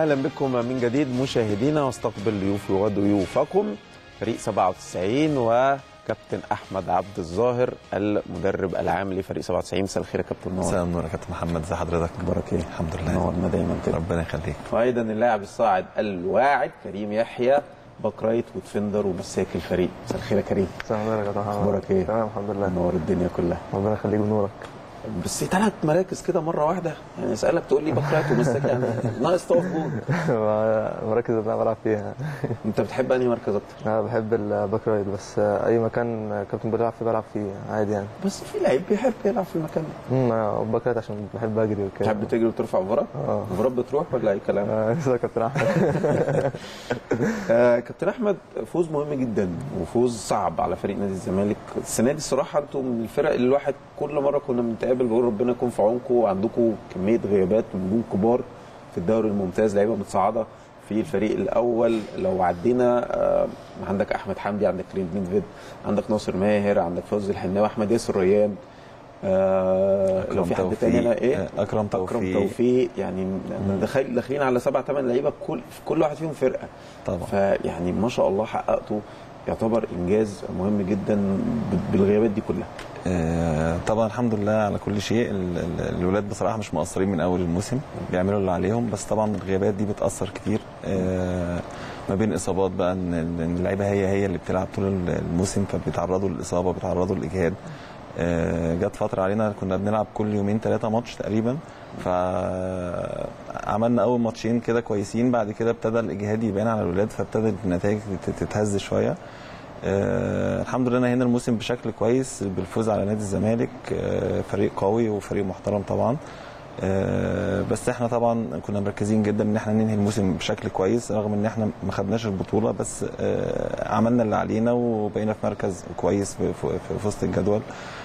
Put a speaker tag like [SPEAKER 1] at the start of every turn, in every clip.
[SPEAKER 1] اهلا بكم من جديد مشاهدينا واستقبل ضيوفي وضيوفكم فريق 97 وكابتن احمد عبد الظاهر المدرب العام لفريق 97 مساء الخير يا كابتن نور
[SPEAKER 2] مساء النور يا كابتن محمد ازي حضرتك
[SPEAKER 1] اخبارك ايه؟
[SPEAKER 2] الحمد لله
[SPEAKER 1] نورنا دايما كده
[SPEAKER 2] ربنا يخليك
[SPEAKER 1] وايضا اللاعب الصاعد الواعد كريم يحيى باك رايت وديفندر ومساك الفريق مساء الخير يا كريم
[SPEAKER 3] السلام عليكم يا كابتن محمد
[SPEAKER 1] اخبارك ايه؟
[SPEAKER 3] تمام الحمد لله
[SPEAKER 1] نور الدنيا كلها
[SPEAKER 3] ربنا يخليك بنورك
[SPEAKER 1] بس ثلاث مراكز كده مره واحده يعني اسالك تقول لي باك رايت ومساك يعني ناقص تقف جول
[SPEAKER 3] المراكز اللي انا بلعب فيها
[SPEAKER 1] انت بتحب انهي مركز اكتر؟
[SPEAKER 3] انا بحب الباك رايت بس اي مكان كابتن بيلعب فيه بلعب فيه عادي يعني
[SPEAKER 1] بس في لعيب بيحب يلعب في المكان ده
[SPEAKER 3] امم انا باك رايت عشان بحب اجري وكده
[SPEAKER 1] تحب تجري وترفع فورك؟
[SPEAKER 3] اه
[SPEAKER 1] فورك بتروح ولا اي كلام؟
[SPEAKER 3] آه، لسه كابتن احمد
[SPEAKER 1] آه كابتن احمد فوز مهم جدا وفوز صعب على فريق نادي الزمالك السنه دي الصراحه انتم من الفرق اللي الواحد كل مره كنا بنتقابل بقول ربنا يكون في عونكم وعندكم كميه غيابات ونجوم كبار في الدوري الممتاز لعيبه متصاعده في الفريق الاول لو عدينا آه عندك احمد حمدي عندك كريم بن عندك ناصر ماهر عندك فوزي الحناوي احمد ياسر ريان آه لو في حد تاني هنا ايه
[SPEAKER 2] اكرم
[SPEAKER 1] اكرم
[SPEAKER 2] توفيق
[SPEAKER 1] توفيق يعني داخل داخلين على سبع ثمان لعيبه كل في كل واحد فيهم فرقه
[SPEAKER 2] طبعا
[SPEAKER 1] فيعني ما شاء الله حققته يعتبر انجاز مهم جدا بالغيابات دي كلها
[SPEAKER 2] آه، طبعا الحمد لله على كل شيء ال- ال- الولاد بصراحه مش مقصرين من اول الموسم بيعملوا اللي عليهم بس طبعا الغيابات دي بتاثر كتير آه، ما بين اصابات بقى ان إن اللعيبه هي هي اللي بتلعب طول الموسم فبيتعرضوا للاصابه بيتعرضوا للاجهاد آه، جت فتره علينا كنا بنلعب كل يومين ثلاثه ماتش تقريبا فعملنا اول ماتشين كده كويسين بعد كده ابتدى الاجهاد يبان على الولاد فابتدت النتائج تت- تتهز شويه آه الحمد لله نهينا الموسم بشكل كويس بالفوز على نادي الزمالك آه فريق قوي وفريق محترم طبعا آه بس احنا طبعا كنا مركزين جدا ان احنا ننهي الموسم بشكل كويس رغم ان احنا ما خدناش البطوله بس آه عملنا اللي علينا وبقينا في مركز كويس في, في, في وسط الجدول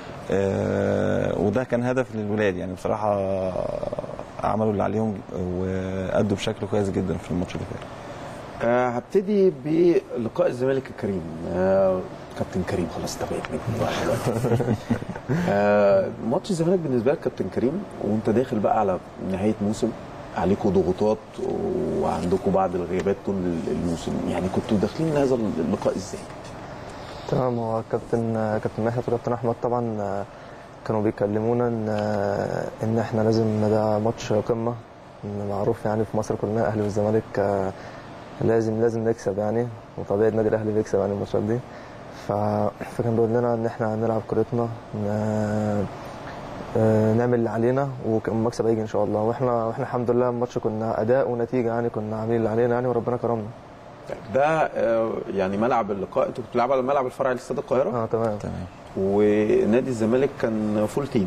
[SPEAKER 2] آه وده كان هدف للولاد يعني بصراحه عملوا اللي عليهم وادوا بشكل كويس جدا في الماتش اللي فات
[SPEAKER 1] آه هبتدي بلقاء الزمالك الكريم آه كابتن كريم خلاص انت بقيت نجم بقى دلوقتي آه ماتش الزمالك بالنسبه لك كابتن كريم وانت داخل بقى على نهايه موسم عليكم ضغوطات وعندكم بعض الغيابات طول الموسم يعني كنتوا داخلين هذا اللقاء ازاي؟
[SPEAKER 3] تمام هو كابتن كابتن ماهر وكابتن احمد طبعا آه، كانوا بيكلمونا ان آه، ان احنا لازم ده ماتش قمه إن معروف يعني في مصر كلنا اهلي والزمالك آه، لازم لازم نكسب يعني وطبيعي النادي الاهلي بيكسب يعني الماتشات دي ف... فكان بيقول لنا ان احنا نلعب كورتنا ن... آه، نعمل اللي علينا والمكسب هيجي ان شاء الله واحنا واحنا الحمد لله الماتش كنا اداء ونتيجه يعني كنا عاملين اللي علينا يعني وربنا كرمنا
[SPEAKER 1] ده آه يعني ملعب اللقاء انتوا كنتوا بتلعبوا على الملعب الفرعي لاستاد القاهره
[SPEAKER 3] اه تمام
[SPEAKER 2] تمام
[SPEAKER 1] ونادي الزمالك كان فول تيم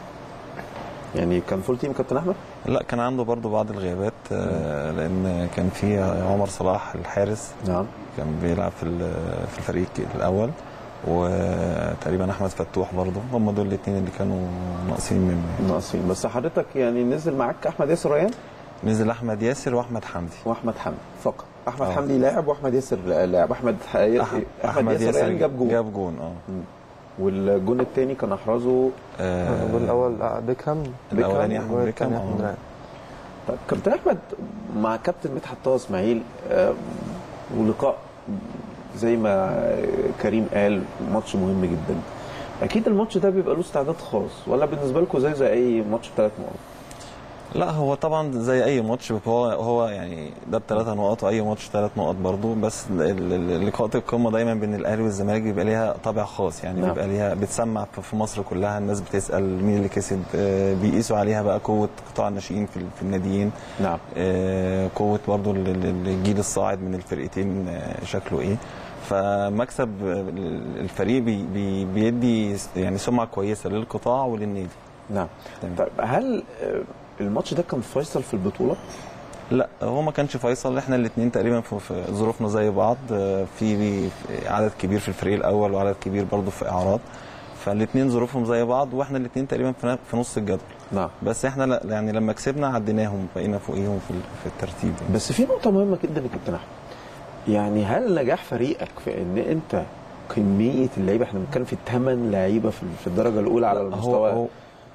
[SPEAKER 1] يعني كان فول تيم كابتن احمد؟
[SPEAKER 2] لا كان عنده برضو بعض الغيابات آه، لان كان في عمر صلاح الحارس
[SPEAKER 1] نعم
[SPEAKER 2] كان بيلعب في ال- في الفريق الاول وتقريبا احمد فتوح برضه هم دول الاثنين اللي كانوا ناقصين من
[SPEAKER 1] ناقصين بس حضرتك يعني نزل معاك احمد ياسر ريان
[SPEAKER 2] نزل احمد ياسر واحمد حمدي
[SPEAKER 1] واحمد حمدي فقط احمد
[SPEAKER 2] آه.
[SPEAKER 1] حمدي لاعب واحمد ياسر لاعب احمد ح...
[SPEAKER 2] أح-
[SPEAKER 1] احمد ياسر ريان جاب جول
[SPEAKER 2] جاب جون اه
[SPEAKER 1] والجون الثاني كان احرزه
[SPEAKER 2] آه،
[SPEAKER 3] الجول الاول آه، بيكهام
[SPEAKER 2] الاولاني احمد
[SPEAKER 3] والجول
[SPEAKER 2] بيكهام
[SPEAKER 3] الثاني احمد
[SPEAKER 2] آه.
[SPEAKER 3] رعد.
[SPEAKER 1] طيب كابتن احمد مع كابتن مدحت طه اسماعيل آه، ولقاء زي ما كريم قال ماتش مهم جدا اكيد الماتش ده بيبقى له استعداد خاص ولا بالنسبه لكم زي زي اي ماتش بثلاث نقط
[SPEAKER 2] لا هو طبعا زي اي ماتش هو هو يعني ده بثلاثة نقط واي ماتش ثلاث نقط برضه بس ال- ال- لقاءات القمه دايما بين الاهلي والزمالك بيبقى ليها طابع خاص يعني
[SPEAKER 1] نعم.
[SPEAKER 2] بيبقى ليها بتسمع في- في مصر كلها الناس بتسال مين اللي كسب آه، بيقيسوا عليها بقى قوه قطاع الناشئين في ال- في الناديين
[SPEAKER 1] نعم
[SPEAKER 2] آه، قوه برضو ال- ال- الجيل الصاعد من الفرقتين آه، شكله ايه فمكسب ال- الفريق بي بي بيدي يعني سمعه كويسه للقطاع وللنادي
[SPEAKER 1] نعم
[SPEAKER 2] تمام.
[SPEAKER 1] طيب هل آه، الماتش ده كان فيصل في البطوله؟
[SPEAKER 2] لا هو ما كانش فيصل احنا الاثنين تقريبا في في ظروفنا زي بعض آه، في في عدد كبير في الفريق الاول وعدد كبير برضو في اعراض فالاثنين ظروفهم زي بعض واحنا الاثنين تقريبا في ن- في نص الجدول
[SPEAKER 1] نعم
[SPEAKER 2] بس احنا لا يعني لما كسبنا عديناهم بقينا فوقيهم في ال- في الترتيب يعني.
[SPEAKER 1] بس في نقطة مهمة جدا يا كابتن أحمد. يعني هل نجاح فريقك في إن أنت كمية اللعيبة احنا بنتكلم في الثمان لعيبة في في الدرجة الأولى على
[SPEAKER 2] هو
[SPEAKER 1] المستوى
[SPEAKER 2] هو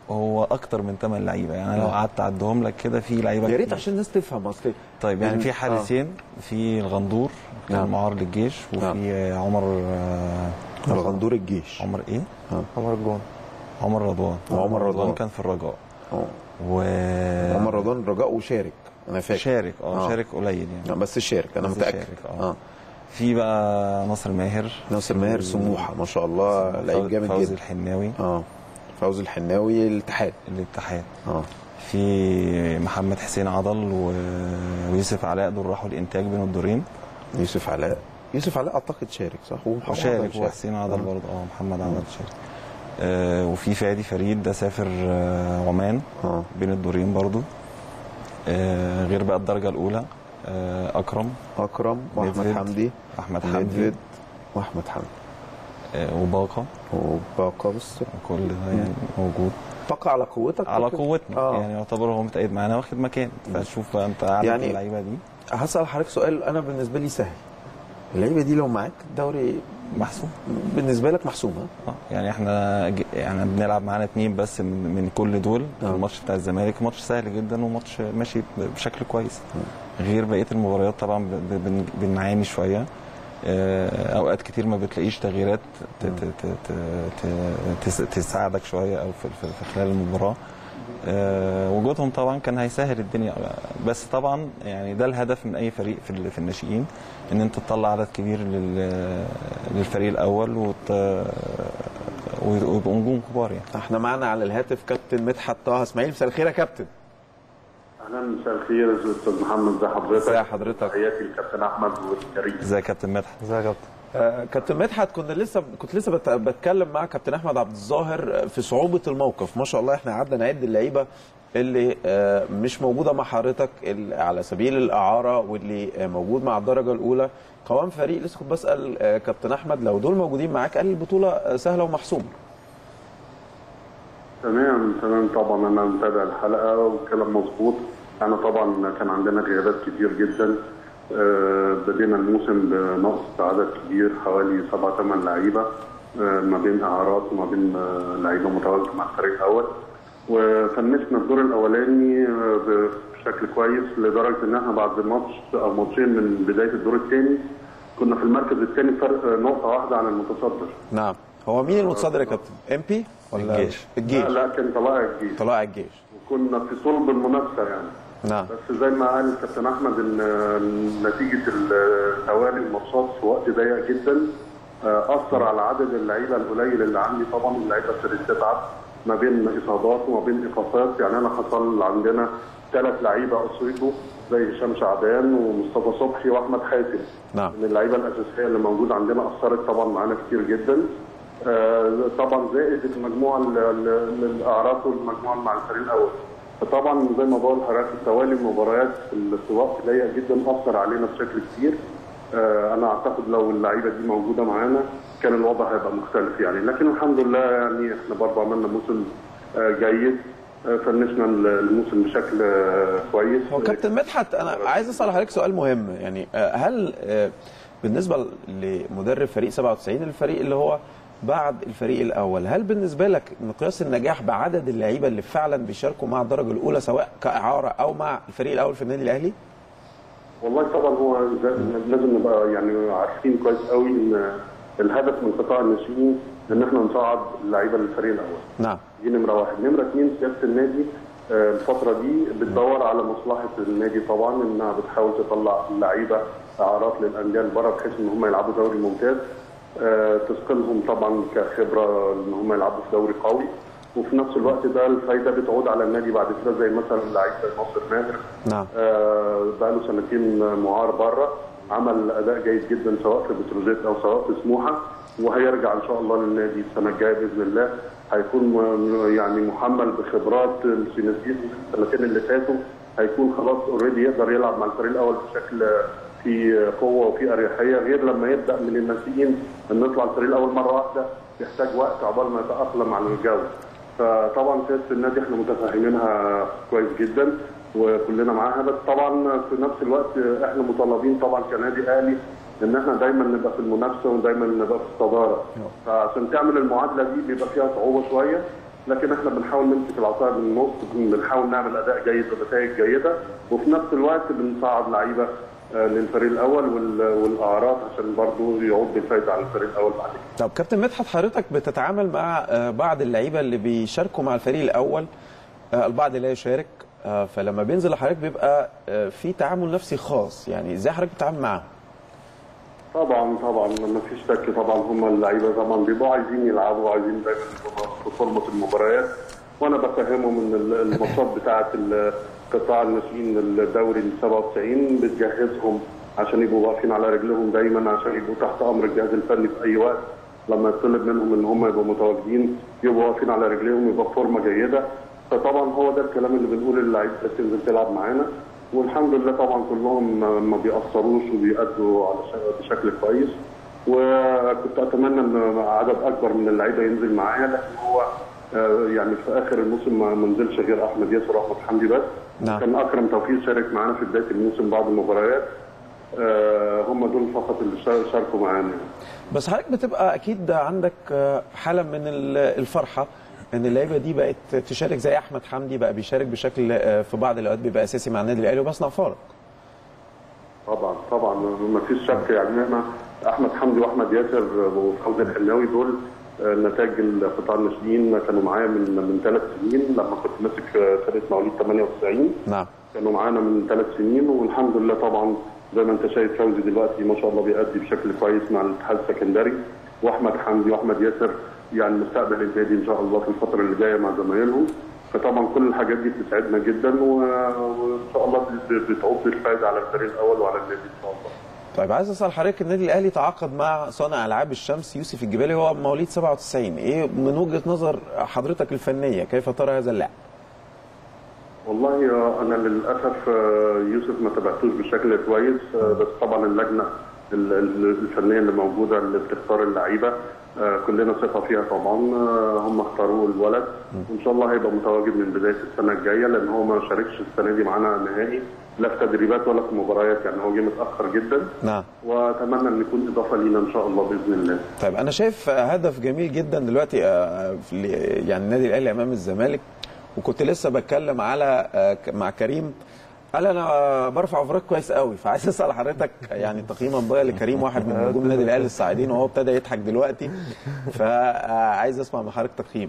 [SPEAKER 2] هو اكتر من 8 لعيبه يعني أنا لو قعدت اعدهم لك كده في لعيبه
[SPEAKER 1] يا ريت
[SPEAKER 2] كتير.
[SPEAKER 1] عشان الناس تفهم اصل
[SPEAKER 2] طيب يعني
[SPEAKER 1] يعني-
[SPEAKER 2] في حارسين في الغندور كان
[SPEAKER 1] نعم.
[SPEAKER 2] معار للجيش وفي عمر آه،
[SPEAKER 1] الغندور الجيش
[SPEAKER 2] عمر ايه
[SPEAKER 3] عمر الجون
[SPEAKER 2] عمر رضوان
[SPEAKER 1] وعمر رضوان.
[SPEAKER 2] كان في الرجاء
[SPEAKER 1] اه
[SPEAKER 2] و
[SPEAKER 1] عمر رضوان رجاء وشارك انا فاكر
[SPEAKER 2] شارك اه
[SPEAKER 1] آه.
[SPEAKER 2] شارك قليل يعني
[SPEAKER 1] لا، بس شارك انا
[SPEAKER 2] بس
[SPEAKER 1] متاكد
[SPEAKER 2] شارك، آه.
[SPEAKER 1] اه
[SPEAKER 2] في بقى ناصر ماهر
[SPEAKER 1] ناصر ماهر سموحه ما شاء الله لعيب جامد
[SPEAKER 2] فوزي
[SPEAKER 1] جدا
[SPEAKER 2] الحناوي
[SPEAKER 1] اه فوزي الحناوي الاتحاد
[SPEAKER 2] الاتحاد
[SPEAKER 1] اه
[SPEAKER 2] في محمد حسين عضل و... ويوسف علاء دول راحوا الانتاج بين الدورين
[SPEAKER 1] يوسف علاء يوسف علاء اعتقد شارك صح ومحمد
[SPEAKER 2] وشارك
[SPEAKER 1] عبد
[SPEAKER 2] وحسين عضل
[SPEAKER 1] آه.
[SPEAKER 2] برضه اه محمد عضل شارك آه وفي فادي فريد ده سافر آه عمان
[SPEAKER 1] اه
[SPEAKER 2] بين الدورين برضه آه غير بقى الدرجه الاولى آه اكرم
[SPEAKER 1] اكرم واحمد
[SPEAKER 2] ندفد،
[SPEAKER 1] حمدي
[SPEAKER 2] احمد حمدي
[SPEAKER 1] ندفد واحمد حمدي
[SPEAKER 2] آه وباقه
[SPEAKER 1] وباقة بس
[SPEAKER 2] كل ده يعني موجود
[SPEAKER 1] باقة على قوتك
[SPEAKER 2] على
[SPEAKER 1] ممكن؟
[SPEAKER 2] قوتنا
[SPEAKER 1] آه.
[SPEAKER 2] يعني يعتبر هو متأيد معانا واخد مكان فشوف بقى انت عدد
[SPEAKER 1] يعني-
[SPEAKER 2] اللعيبه دي
[SPEAKER 1] هسأل حضرتك سؤال انا بالنسبه لي سهل اللعيبه دي لو معاك الدوري
[SPEAKER 2] محسوب
[SPEAKER 1] بالنسبه لك محسوم ها
[SPEAKER 2] اه يعني احنا ج- يعني بنلعب معانا اتنين بس من, من كل دول
[SPEAKER 1] آه.
[SPEAKER 2] الماتش بتاع الزمالك ماتش سهل جدا وماتش ماشي بشكل كويس غير بقيه المباريات طبعا ب- ب- بن- بنعاني شويه آه، اوقات كتير ما بتلاقيش تغييرات ت- ت- ت- ت- ت- تس- تساعدك شويه او في, في, في خلال المباراه آه، وجودهم طبعا كان هيسهل الدنيا بس طبعا يعني ده الهدف من اي فريق في ال- في الناشئين ان انت تطلع عدد كبير لل- للفريق الاول وت... ويبقوا نجوم كبار يعني
[SPEAKER 1] احنا معانا على الهاتف كابتن مدحت طه اسماعيل مساء الخير يا كابتن
[SPEAKER 4] اهلا مساء الخير استاذ محمد ازي حضرتك
[SPEAKER 1] ازي حضرتك؟
[SPEAKER 4] تحياتي للكابتن احمد والكريم
[SPEAKER 2] ازي يا كابتن مدحت
[SPEAKER 3] ازيك يا كابتن
[SPEAKER 1] آه، كابتن مدحت كنا لسه كنت لسه بت- بتكلم مع كابتن احمد عبد الظاهر في صعوبه الموقف ما شاء الله احنا قعدنا نعد اللعيبه اللي آه، مش موجوده مع حضرتك اللي على سبيل الاعاره واللي آه، موجود مع الدرجه الاولى قوام فريق لسه كنت بسال آه، كابتن احمد لو دول موجودين معاك قال البطوله آه، سهله ومحسومه
[SPEAKER 4] تمام تمام طبعا انا متابع الحلقه والكلام مظبوط انا طبعا كان عندنا غيابات كتير جدا آه، بدينا الموسم بنقص عدد كبير حوالي سبعة ثمان لعيبه آه، ما بين اعارات وما بين آه، لعيبه متواجده مع الفريق الاول وفنشنا الدور الاولاني آه، بشكل كويس لدرجه ان احنا بعد ماتش او ماتشين من بدايه الدور الثاني كنا في المركز الثاني فرق نقطه واحده عن المتصدر
[SPEAKER 1] نعم هو مين المتصدر يا كابتن ام بي ولا
[SPEAKER 2] الجيش.
[SPEAKER 1] الجيش
[SPEAKER 4] لا لا كان طلائع الجيش
[SPEAKER 1] طلائع الجيش
[SPEAKER 4] وكنا في صلب المنافسه يعني
[SPEAKER 1] نعم
[SPEAKER 4] بس زي ما قال الكابتن احمد ان نتيجه ال- توالي الماتشات في وقت ضيق جدا آه، اثر على عدد اللعيبه القليل اللي عندي طبعا اللعيبه ابتدت تتعب ما بين اصابات وما بين ايقافات يعني انا حصل عندنا ثلاث لعيبه اصيبوا زي هشام شعبان ومصطفى صبحي واحمد حاتم
[SPEAKER 1] نعم.
[SPEAKER 4] من اللعيبه الاساسيه اللي موجوده عندنا اثرت طبعا معانا كتير جدا آه، طبعا زائد المجموعه ال- ال- الاعراض والمجموعه مع الفريق الاول فطبعا زي ما بقول لحضرتك توالي المباريات في ال- في وقت ضيق جدا اثر علينا بشكل كبير آه، انا اعتقد لو اللعيبه دي موجوده معانا كان الوضع هيبقى مختلف يعني لكن الحمد لله يعني احنا برضه عملنا موسم آه، جيد آه، فنشنا الموسم بشكل آه، كويس
[SPEAKER 1] هو كابتن مدحت انا عايز اسال حضرتك سؤال مهم يعني آه، هل آه، بالنسبه لمدرب فريق 97 الفريق اللي هو بعد الفريق الاول هل بالنسبه لك مقياس النجاح بعدد اللعيبه اللي فعلا بيشاركوا مع الدرجه الاولى سواء كاعاره او مع الفريق الاول في النادي الاهلي
[SPEAKER 4] والله طبعا هو زي- لازم نبقى يعني عارفين كويس قوي ان الهدف من قطاع الناشئين ان احنا نصعد اللعيبه للفريق الاول
[SPEAKER 1] نعم
[SPEAKER 4] دي نمره واحد نمره اثنين سياده النادي آه، الفتره دي بتدور على مصلحه النادي طبعا انها بتحاول تطلع اللعيبه اعارات للانديه اللي بره بحيث ان هم يلعبوا دوري ممتاز آه، تثقلهم طبعا كخبره ان هم يلعبوا في دوري قوي وفي نفس الوقت ده الفايده بتعود على النادي بعد كده زي مثلا لعيب زي ناصر ماهر
[SPEAKER 1] نعم
[SPEAKER 4] آه، بقاله سنتين معار بره عمل اداء جيد جدا سواء في بتروجيت او سواء في سموحه وهيرجع ان شاء الله للنادي السنه الجايه باذن الله هيكون م- يعني محمل بخبرات السنتين السنتين اللي فاتوا هيكون خلاص اوريدي يقدر يلعب مع الفريق الاول بشكل في قوه وفي اريحيه غير لما يبدا من الناشئين ان نطلع الفريق الاول مره واحده يحتاج وقت عقبال ما يتاقلم على الجو فطبعا سياسه النادي احنا متفاهمينها كويس جدا وكلنا معاها بس طبعا في نفس الوقت احنا مطالبين طبعا كنادي اهلي ان احنا دايما نبقى في المنافسه ودايما نبقى في الصداره فعشان تعمل المعادله دي بيبقى فيها صعوبه شويه لكن احنا بنحاول نمسك العصايه من النص بنحاول نعمل اداء جيد ونتائج جيده وفي نفس الوقت بنصعد لعيبه آه، للفريق الاول وال- والاعراض عشان برضه يعود بالفايده على الفريق الاول بعد كده.
[SPEAKER 1] طب كابتن مدحت حضرتك بتتعامل مع آه، بعض اللعيبه اللي بيشاركوا مع الفريق الاول آه، البعض لا يشارك آه، فلما بينزل لحضرتك بيبقى آه، في تعامل نفسي خاص يعني ازاي حضرتك بتتعامل معاهم؟
[SPEAKER 4] طبعا طبعا ما فيش شك طبعا هم اللعيبه طبعا بيبقوا عايزين يلعبوا عايزين دايما يكونوا في فورمه المباريات وانا بفهمهم ان ال- الماتشات بتاعه ال- قطاع الناشئين الدوري ال 97 بتجهزهم عشان يبقوا واقفين على رجلهم دايما عشان يبقوا تحت امر الجهاز الفني في اي وقت لما يطلب منهم ان هم يبقوا متواجدين يبقوا واقفين على رجليهم يبقى في فورمه جيده فطبعا هو ده الكلام اللي بنقوله للعيبه تنزل تلعب معانا والحمد لله طبعا كلهم ما- ما بيأثروش وبيأدوا على ش- بشكل كويس وكنت اتمنى ان عدد اكبر من اللعيبه ينزل معايا لكن هو آه، يعني في اخر الموسم ما ما نزلش غير احمد ياسر واحمد حمدي بس
[SPEAKER 1] نعم.
[SPEAKER 4] كان اكرم توفيق شارك معانا في بدايه الموسم بعض المباريات آه، هم دول فقط اللي شا- شاركوا معانا
[SPEAKER 1] بس حضرتك بتبقى اكيد عندك آه، حاله من ال- الفرحه ان اللعيبه دي بقت تشارك زي احمد حمدي بقى بيشارك بشكل آه، في بعض الاوقات بيبقى اساسي مع النادي الاهلي وبيصنع فارق
[SPEAKER 4] طبعا طبعا ما فيش شك يعني احنا احمد حمدي واحمد ياسر وفوزي الحناوي دول آه، نتاج القطاع الناشئين كانوا معايا من من ثلاث سنين لما كنت ماسك آه، فرقه مواليد 98
[SPEAKER 1] نعم
[SPEAKER 4] كانوا معانا من ثلاث سنين والحمد لله طبعا زي ما انت شايف فوزي دلوقتي ما شاء الله بيأدي بشكل كويس مع الاتحاد السكندري واحمد حمدي واحمد ياسر يعني مستقبل النادي ان شاء الله في الفتره اللي جايه مع زمايلهم فطبعا كل الحاجات دي بتسعدنا جدا و- وان شاء الله بت- بتعود بالفائده على الفريق الاول وعلى النادي ان شاء الله.
[SPEAKER 1] طيب عايز اسال حضرتك النادي الاهلي تعاقد مع صانع العاب الشمس يوسف الجبالي هو مواليد 97 ايه من وجهه نظر حضرتك الفنيه كيف ترى هذا اللاعب؟
[SPEAKER 4] والله آه، انا للاسف آه، يوسف ما تابعتوش بشكل كويس آه، بس طبعا اللجنه ال- ال- الفنيه اللي موجوده اللي بتختار اللعيبه آه، كلنا ثقه فيها طبعا آه، هم اختاروا الولد وان شاء الله هيبقى متواجد من بدايه السنه الجايه لان هو ما شاركش السنه دي معانا نهائي لا في تدريبات ولا في مباريات يعني هو جه متاخر جدا
[SPEAKER 1] نعم
[SPEAKER 4] واتمنى ان يكون اضافه لينا ان شاء الله باذن الله
[SPEAKER 1] طيب انا شايف هدف جميل جدا دلوقتي آه، في ال- يعني النادي الاهلي امام الزمالك وكنت لسه بتكلم على آه، ك- مع كريم قال انا برفع اوفرات كويس قوي فعايز اسال حضرتك يعني تقييما بقى لكريم واحد من نجوم النادي الاهلي الصاعدين وهو ابتدى يضحك دلوقتي فعايز اسمع من حضرتك تقييم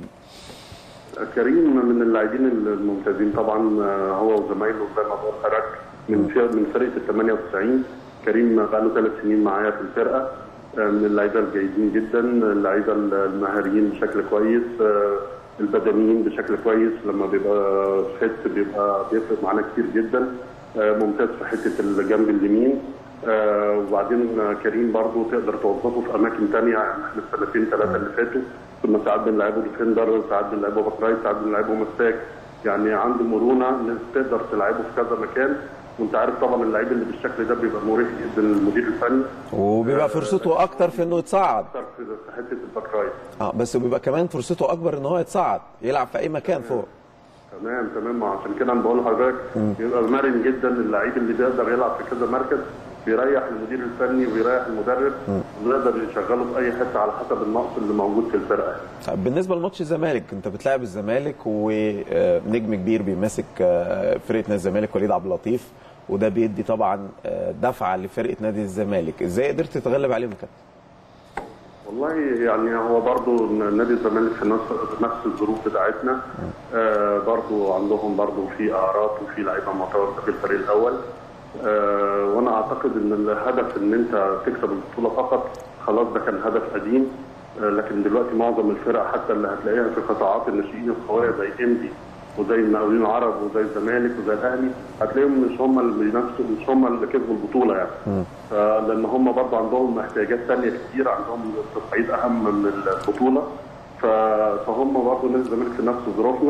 [SPEAKER 4] كريم من اللاعبين الممتازين طبعا آه، هو وزمايله زي ما بقول حضرتك من في- من فرقه ال 98 كريم بقى له ثلاث سنين معايا في الفرقه آه، من اللعيبه الجيدين جدا اللعيبه المهاريين بشكل كويس آه، البدنيين بشكل كويس لما بيبقى فت بيبقى بيفرق معانا كتير جدا آه، ممتاز في حته الجنب اليمين آه، وبعدين آه، كريم برضو تقدر توظفه في اماكن تانية يعني احنا السنتين ثلاثه اللي فاتوا كنا ساعات بنلعبه ديفندر ساعات بنلعبه باك رايت ساعات بنلعبه مساك يعني عنده مرونه إن تقدر تلعبه في كذا مكان وانت عارف طبعا اللعيب اللي بالشكل ده بيبقى مريح جدا للمدير الفني
[SPEAKER 1] وبيبقى فرصته اكتر في انه يتصعد
[SPEAKER 4] اكتر في في حته الباك رايت
[SPEAKER 1] اه بس بيبقى كمان فرصته اكبر ان هو يتصعد يلعب في اي مكان فوق
[SPEAKER 4] تمام تمام ما عشان كده انا بقول لحضرتك بيبقى مرن جدا اللعيب اللي بيقدر يلعب في كذا مركز بيريح المدير الفني ويريح المدرب ويقدر يشغله في اي حته على حسب النقص اللي موجود في الفرقه يعني.
[SPEAKER 1] طيب بالنسبه لماتش الزمالك انت بتلاعب الزمالك ونجم كبير بيمسك آه، فرقه نادي الزمالك وليد عبد اللطيف وده بيدي طبعا آه، دفعه لفرقه نادي الزمالك ازاي قدرت تتغلب عليهم كده
[SPEAKER 4] والله يعني هو برضو نادي الزمالك في نفس نفس الظروف بتاعتنا آه برضو عندهم برضو في اعراض وفي لعيبه متواجده في الفريق الاول آه وانا اعتقد ان الهدف ان انت تكسب البطوله فقط خلاص ده كان هدف قديم آه لكن دلوقتي معظم الفرق حتى اللي هتلاقيها في قطاعات الناشئين القويه زي انبي وزي المقاولين العرب وزي الزمالك وزي الاهلي هتلاقيهم مش هم اللي بينافسوا مش هم اللي كسبوا البطوله يعني ف- لان هم برضه عندهم احتياجات ثانيه كتير عندهم تصعيد اهم من البطوله ف- فهم برضه نادي الزمالك في نفس ظروفنا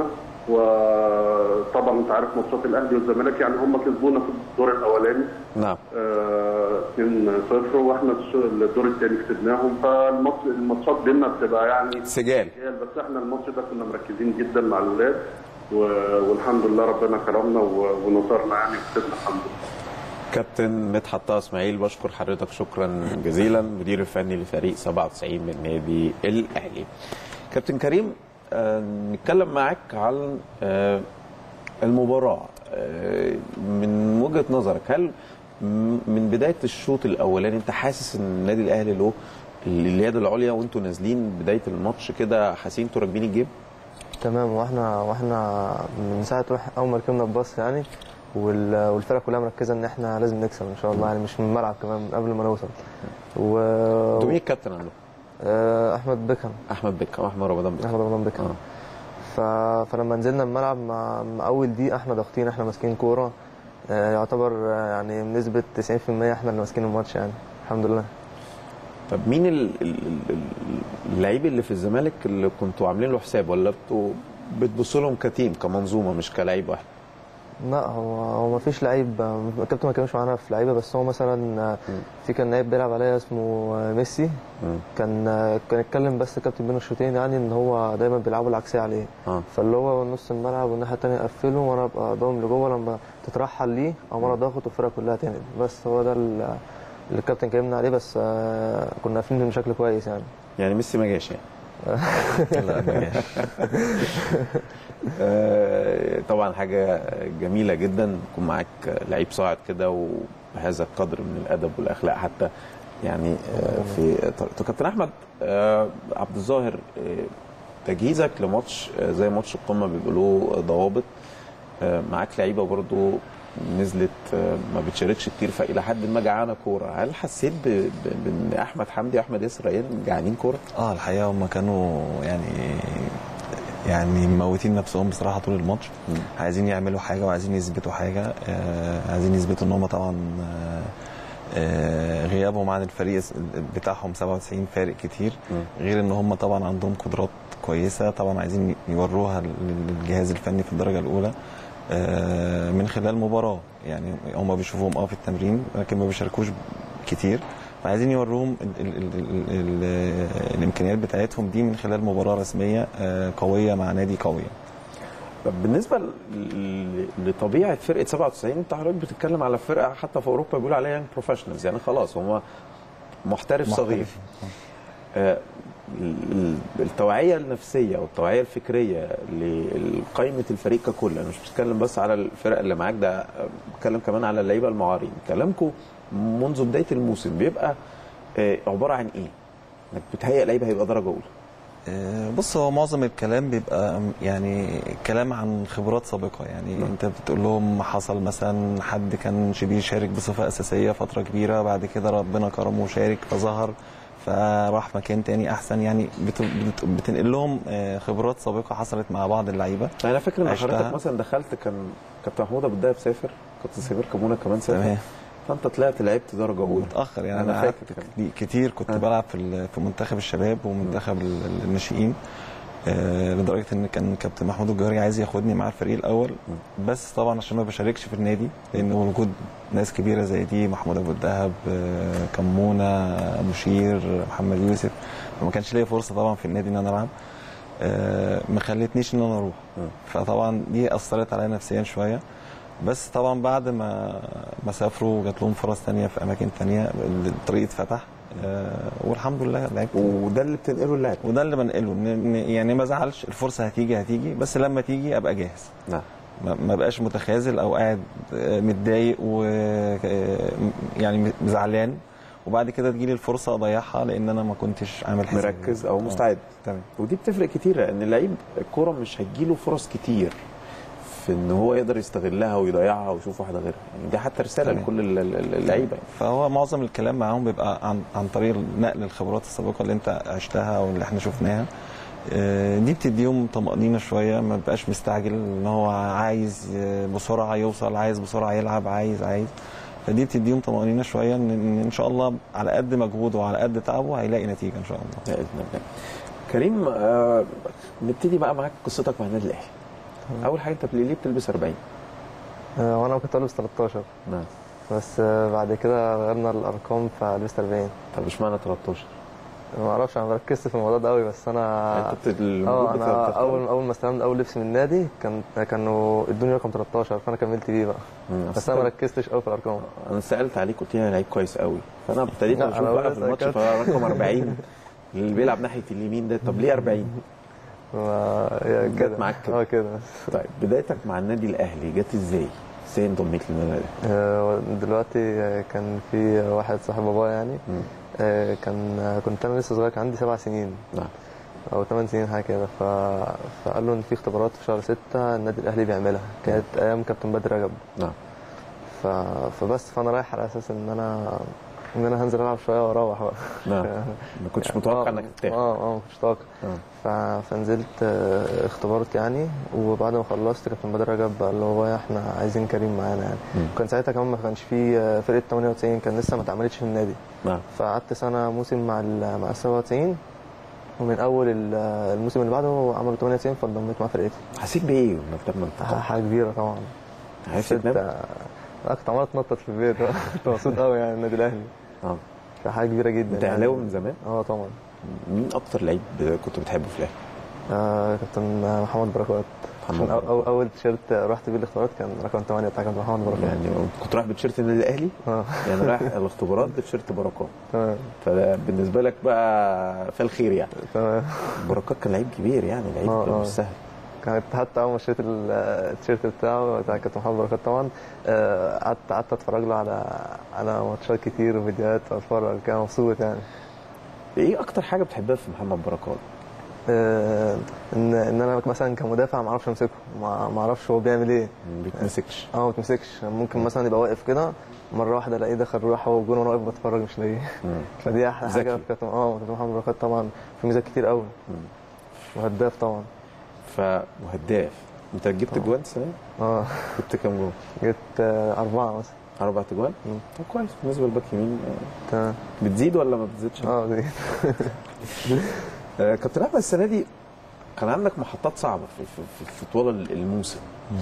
[SPEAKER 4] وطبعا انت عارف ماتشات الاهلي والزمالك يعني هم كسبونا في الدور الاولاني
[SPEAKER 1] نعم
[SPEAKER 4] آه، 2-0 واحنا الش- الدور الثاني كسبناهم فالماتش الماتشات بينا بتبقى يعني
[SPEAKER 1] سجال
[SPEAKER 4] رجال، بس احنا الماتش ده كنا مركزين جدا مع الولاد و- والحمد لله ربنا كرمنا و- ونصرنا يعني وكسبنا الحمد لله
[SPEAKER 1] كابتن مدحت طه اسماعيل بشكر حضرتك شكرا جزيلا مدير الفني لفريق 97 من نادي الاهلي كابتن كريم آه، نتكلم معاك عن آه، المباراه آه، من وجهه نظرك هل م- من بدايه الشوط الاولاني انت حاسس ان النادي الاهلي له اليد العليا وانتوا نازلين بدايه الماتش كده حاسين انتوا راكبين الجيم؟
[SPEAKER 3] تمام واحنا واحنا من ساعه واحنا اول ما ركبنا الباص يعني وال- والفرقه كلها مركزه ان احنا لازم نكسب ان شاء الله يعني مش من الملعب كمان من قبل ما نوصل و
[SPEAKER 1] انتوا مين الكابتن عندكم؟
[SPEAKER 3] آه، احمد بيكهام
[SPEAKER 1] احمد بكا واحمد رمضان بكا
[SPEAKER 3] احمد رمضان بيكهام
[SPEAKER 1] آه.
[SPEAKER 3] ف... فلما نزلنا الملعب مع... مع اول دقيقه احنا ضاغطين احنا ماسكين كوره آه، يعتبر آه، يعني بنسبه 90% احنا اللي ماسكين الماتش يعني الحمد لله
[SPEAKER 1] طب مين ال- ال- ال- اللعيب اللي في الزمالك اللي كنتوا عاملين له حساب ولا انتوا بتبصوا لهم كتيم كمنظومه مش كلعيب واحد؟
[SPEAKER 3] لا هو هو ما فيش لعيب آه، الكابتن ما كانش معانا في لعيبه بس هو مثلا آه، في كان لعيب بيلعب عليا اسمه آه، ميسي
[SPEAKER 1] مم.
[SPEAKER 3] كان آه، كان اتكلم بس الكابتن بين الشوطين يعني ان هو دايما بيلعبوا العكسيه عليه
[SPEAKER 1] اه
[SPEAKER 3] فاللي هو نص الملعب والناحيه الثانيه اقفله وانا ابقى ضامن لجوه لما تترحل ليه او مره ضاغط والفرقه كلها تنقل بس هو ده ال- اللي الكابتن كلمنا عليه بس آه، كنا قافلين بشكل كويس يعني
[SPEAKER 1] يعني ميسي ما جاش يعني
[SPEAKER 2] لا ما جاش.
[SPEAKER 1] آه، طبعا حاجه جميله جدا يكون معاك لعيب صاعد كده وبهذا القدر من الادب والاخلاق حتى يعني آه، في طريقته كابتن احمد آه، عبد الظاهر آه، تجهيزك لماتش آه، زي ماتش القمه بيبقى له ضوابط آه، معاك لعيبه برضو نزلت آه، ما بتشاركش كتير فالى حد ما جعانه كوره هل حسيت ب- ب- بان احمد حمدي واحمد ياسر ريان جعانين كوره؟
[SPEAKER 2] اه الحقيقه هم كانوا يعني يعني مموتين نفسهم بصراحه طول الماتش
[SPEAKER 1] مم.
[SPEAKER 2] عايزين يعملوا حاجه وعايزين يثبتوا حاجه آه عايزين يثبتوا ان هم طبعا آه آه غيابهم عن الفريق بتاعهم 97 فارق كتير
[SPEAKER 1] مم.
[SPEAKER 2] غير ان هم طبعا عندهم قدرات كويسه طبعا عايزين يوروها للجهاز الفني في الدرجه الاولى آه، من خلال المباراه يعني هم بيشوفوهم اه في التمرين لكن ما بيشاركوش كتير فعايزين يوروهم ال ال ال ال ال الامكانيات بتاعتهم دي من خلال مباراه رسميه آه، قويه مع نادي قوي
[SPEAKER 1] طب بالنسبه ل- ل- لطبيعه فرقه 97 انت حضرتك بتتكلم على فرقه حتى في اوروبا بيقولوا عليها يانج بروفيشنالز يعني خلاص هم محترف صغير
[SPEAKER 2] محترف.
[SPEAKER 1] آه، ال- ال- التوعيه النفسيه والتوعيه الفكريه لقائمه الفريق ككل انا مش بتكلم بس على الفرق اللي معاك ده آه، بتكلم كمان على اللعيبه المعارين كلامكم منذ بدايه الموسم بيبقى آه، عباره عن ايه؟ انك بتهيئ لعيبه هيبقى درجه اولى
[SPEAKER 2] آه، بص هو معظم الكلام بيبقى يعني كلام عن خبرات سابقه يعني
[SPEAKER 1] نعم.
[SPEAKER 2] انت بتقول لهم حصل مثلا حد كان شبيه شارك بصفه اساسيه فتره كبيره بعد كده ربنا كرمه وشارك فظهر فراح مكان تاني احسن يعني بت- بت- بتنقل لهم آه، خبرات سابقه حصلت مع بعض اللعيبه
[SPEAKER 1] انا فاكر ان
[SPEAKER 2] عشتها.
[SPEAKER 1] حضرتك مثلا دخلت كان كابتن محمود ابو الدهب سافر كابتن سمير كمونه كمان سافر
[SPEAKER 2] تمام
[SPEAKER 1] فانت طلعت لعبت درجه اولى
[SPEAKER 2] متاخر يعني
[SPEAKER 1] أنا
[SPEAKER 2] انا
[SPEAKER 1] فاكر
[SPEAKER 2] قعدت
[SPEAKER 1] كمان.
[SPEAKER 2] كتير كنت
[SPEAKER 1] آه.
[SPEAKER 2] بلعب في ال- في منتخب الشباب ومنتخب ال- ال- الناشئين آه، لدرجه ان كان كابتن محمود الجوهري عايز ياخدني مع الفريق الاول بس طبعا عشان ما بشاركش في النادي لان وجود ناس كبيره زي دي محمود ابو الدهب آه، كمونه مشير محمد يوسف فما كانش ليا فرصه طبعا في النادي ان انا العب آه، ما خلتنيش ان انا اروح
[SPEAKER 1] مم.
[SPEAKER 2] فطبعا دي اثرت عليا نفسيا شويه بس طبعا بعد ما ما سافروا جات لهم فرص تانية في اماكن تانية الطريق اتفتح آه، والحمد لله لعبت
[SPEAKER 1] وده اللي بتنقله اللاعب
[SPEAKER 2] وده اللي بنقله إن- إن- يعني ما زعلش الفرصه هتيجي هتيجي بس لما تيجي ابقى جاهز
[SPEAKER 1] نعم
[SPEAKER 2] ما ما بقاش متخاذل او قاعد آه، متضايق و آه، يعني زعلان وبعد كده تجيلي الفرصه اضيعها لان انا ما كنتش عامل حساب
[SPEAKER 1] مركز او مستعد
[SPEAKER 2] تمام
[SPEAKER 1] ودي بتفرق كتير لان اللعيب الكوره مش هتجيله فرص كتير في ان هو يقدر يستغلها ويضيعها ويشوف واحده غيرها يعني دي حتى رساله
[SPEAKER 2] تمام.
[SPEAKER 1] لكل ال- ال- اللعيبه يعني.
[SPEAKER 2] فهو معظم الكلام معاهم بيبقى عن عن طريق نقل الخبرات السابقه اللي انت عشتها او اللي احنا شفناها آه، دي بتديهم طمأنينة شوية ما بقاش مستعجل ان هو عايز آه، بسرعة يوصل عايز بسرعة يلعب عايز عايز فدي بتديهم طمأنينة شوية ان إن ان شاء الله على قد مجهوده وعلى قد تعبه هيلاقي نتيجة ان شاء الله
[SPEAKER 1] باذن الله كريم آه نبتدي بقى معاك قصتك مع النادي الاهلي اول حاجه انت ليه بتلبس 40
[SPEAKER 3] آه، وانا كنت البس 13
[SPEAKER 1] نعم
[SPEAKER 3] بس آه، بعد كده غيرنا الارقام فلبست 40
[SPEAKER 1] طب اشمعنى 13
[SPEAKER 3] ما اعرفش انا مركزت في الموضوع ده قوي بس انا
[SPEAKER 1] انت بت- المفروض
[SPEAKER 3] اه انا
[SPEAKER 1] بتختار.
[SPEAKER 3] اول اول ما استلمت اول لبس من النادي كان كانوا ادوني رقم 13 فانا كملت بيه بقى
[SPEAKER 1] مم،
[SPEAKER 3] بس انا ما ركزتش قوي في الارقام
[SPEAKER 1] انا سالت عليك قلت لي لعيب كويس قوي فانا ابتديت
[SPEAKER 3] لا،
[SPEAKER 1] اشوف
[SPEAKER 3] أنا
[SPEAKER 1] بقى
[SPEAKER 3] بس
[SPEAKER 1] في الماتش
[SPEAKER 3] كده.
[SPEAKER 1] فرقم 40 اللي بيلعب ناحيه اليمين ده طب ليه 40
[SPEAKER 3] و-
[SPEAKER 1] جت
[SPEAKER 3] كده
[SPEAKER 1] معاك كده.
[SPEAKER 3] اه كده
[SPEAKER 1] طيب بدايتك مع النادي الاهلي جت ازاي؟ ازاي انضميت للنادي الاهلي؟
[SPEAKER 3] آه، دلوقتي آه، كان في واحد صاحب بابايا يعني
[SPEAKER 1] مم.
[SPEAKER 3] آه، كان آه، كنت انا لسه صغير كان عندي سبع سنين
[SPEAKER 1] نعم
[SPEAKER 3] او ثمان سنين حاجه كده ف... فقال له ان في اختبارات في شهر ستة النادي الاهلي بيعملها كانت ايام كابتن بدر رجب
[SPEAKER 1] نعم
[SPEAKER 3] ف... فبس فانا رايح على اساس ان انا ان انا هنزل العب شويه واروح بقى
[SPEAKER 1] نعم ما كنتش متوقع
[SPEAKER 3] آه،
[SPEAKER 1] انك تتاخد
[SPEAKER 3] اه اه ما كنتش متوقع
[SPEAKER 1] آه.
[SPEAKER 3] ف... فنزلت آه، اختبرت يعني وبعد ما خلصت كابتن بدر رجب قال له بابايا احنا عايزين كريم معانا يعني
[SPEAKER 1] مم.
[SPEAKER 3] كان ساعتها كمان ما كانش في آه، فرقه 98 كان لسه ما اتعملتش في النادي
[SPEAKER 1] نعم
[SPEAKER 3] فقعدت سنه موسم مع ال مع ال 97 ومن اول ال- الموسم اللي بعده عملوا 98 فانضميت مع فرقتي
[SPEAKER 1] حسيت بايه انك لما انت
[SPEAKER 3] حاجه كبيره طبعا
[SPEAKER 1] عرفت تنام؟
[SPEAKER 3] لا كنت عمال اتنطط في البيت كنت مبسوط قوي يعني النادي الاهلي
[SPEAKER 1] اه
[SPEAKER 3] حاجه كبيره جدا
[SPEAKER 1] انت
[SPEAKER 3] يعني.
[SPEAKER 1] اهلاوي من زمان؟
[SPEAKER 3] اه طبعا
[SPEAKER 1] مين اكتر لعيب كنت بتحبه في الاهلي؟
[SPEAKER 3] آه كابتن محمد بركات
[SPEAKER 1] محمد
[SPEAKER 3] عشان أو
[SPEAKER 1] بركات.
[SPEAKER 3] أو اول تيشيرت رحت بيه الاختبارات كان رقم 8 بتاع كابتن محمد بركات
[SPEAKER 1] يعني كنت رايح بتيشيرت النادي الاهلي
[SPEAKER 3] اه
[SPEAKER 1] يعني رايح الاختبارات بتيشيرت بركات
[SPEAKER 3] تمام
[SPEAKER 1] فبالنسبه لك بقى في الخير يعني
[SPEAKER 3] تمام
[SPEAKER 1] بركات كان لعيب كبير يعني لعيب
[SPEAKER 3] آه، آه.
[SPEAKER 1] مش سهل
[SPEAKER 3] كانت حتى اول ما اشتريت ال- التيشيرت بتاعه بتاع كابتن محمد بركات طبعا آه، قعدت قعدت اتفرج له على على ماتشات كتير وفيديوهات واتفرج كان مبسوط يعني
[SPEAKER 1] ايه اكتر حاجه بتحبها في محمد بركات؟
[SPEAKER 3] آه، ان ان انا مثلا كمدافع ما اعرفش امسكه ما ما اعرفش هو بيعمل ايه
[SPEAKER 1] ما بيتمسكش
[SPEAKER 3] اه ما تمسكش ممكن مثلا يبقى واقف كده مره واحده الاقيه دخل راح هو الجون وانا واقف بتفرج مش لاقيه
[SPEAKER 1] مم.
[SPEAKER 3] فدي احلى حاجه
[SPEAKER 1] ذكي.
[SPEAKER 3] في كابتن اه كابتن محمد بركات طبعا في ميزات كتير قوي وهداف طبعا
[SPEAKER 1] ف وهداف انت جبت جوان السنه دي؟
[SPEAKER 3] اه
[SPEAKER 1] جبت كام جون؟
[SPEAKER 3] جبت آه، اربعه مثلا
[SPEAKER 1] اربع جوان؟
[SPEAKER 3] مم.
[SPEAKER 1] طب كويس بالنسبه للباك يمين آه،
[SPEAKER 3] تمام
[SPEAKER 1] بتزيد ولا ما بتزيدش؟
[SPEAKER 3] اه دي
[SPEAKER 1] آه، كابتن احمد السنه دي كان عندك محطات صعبه في, في, في, في طوال الموسم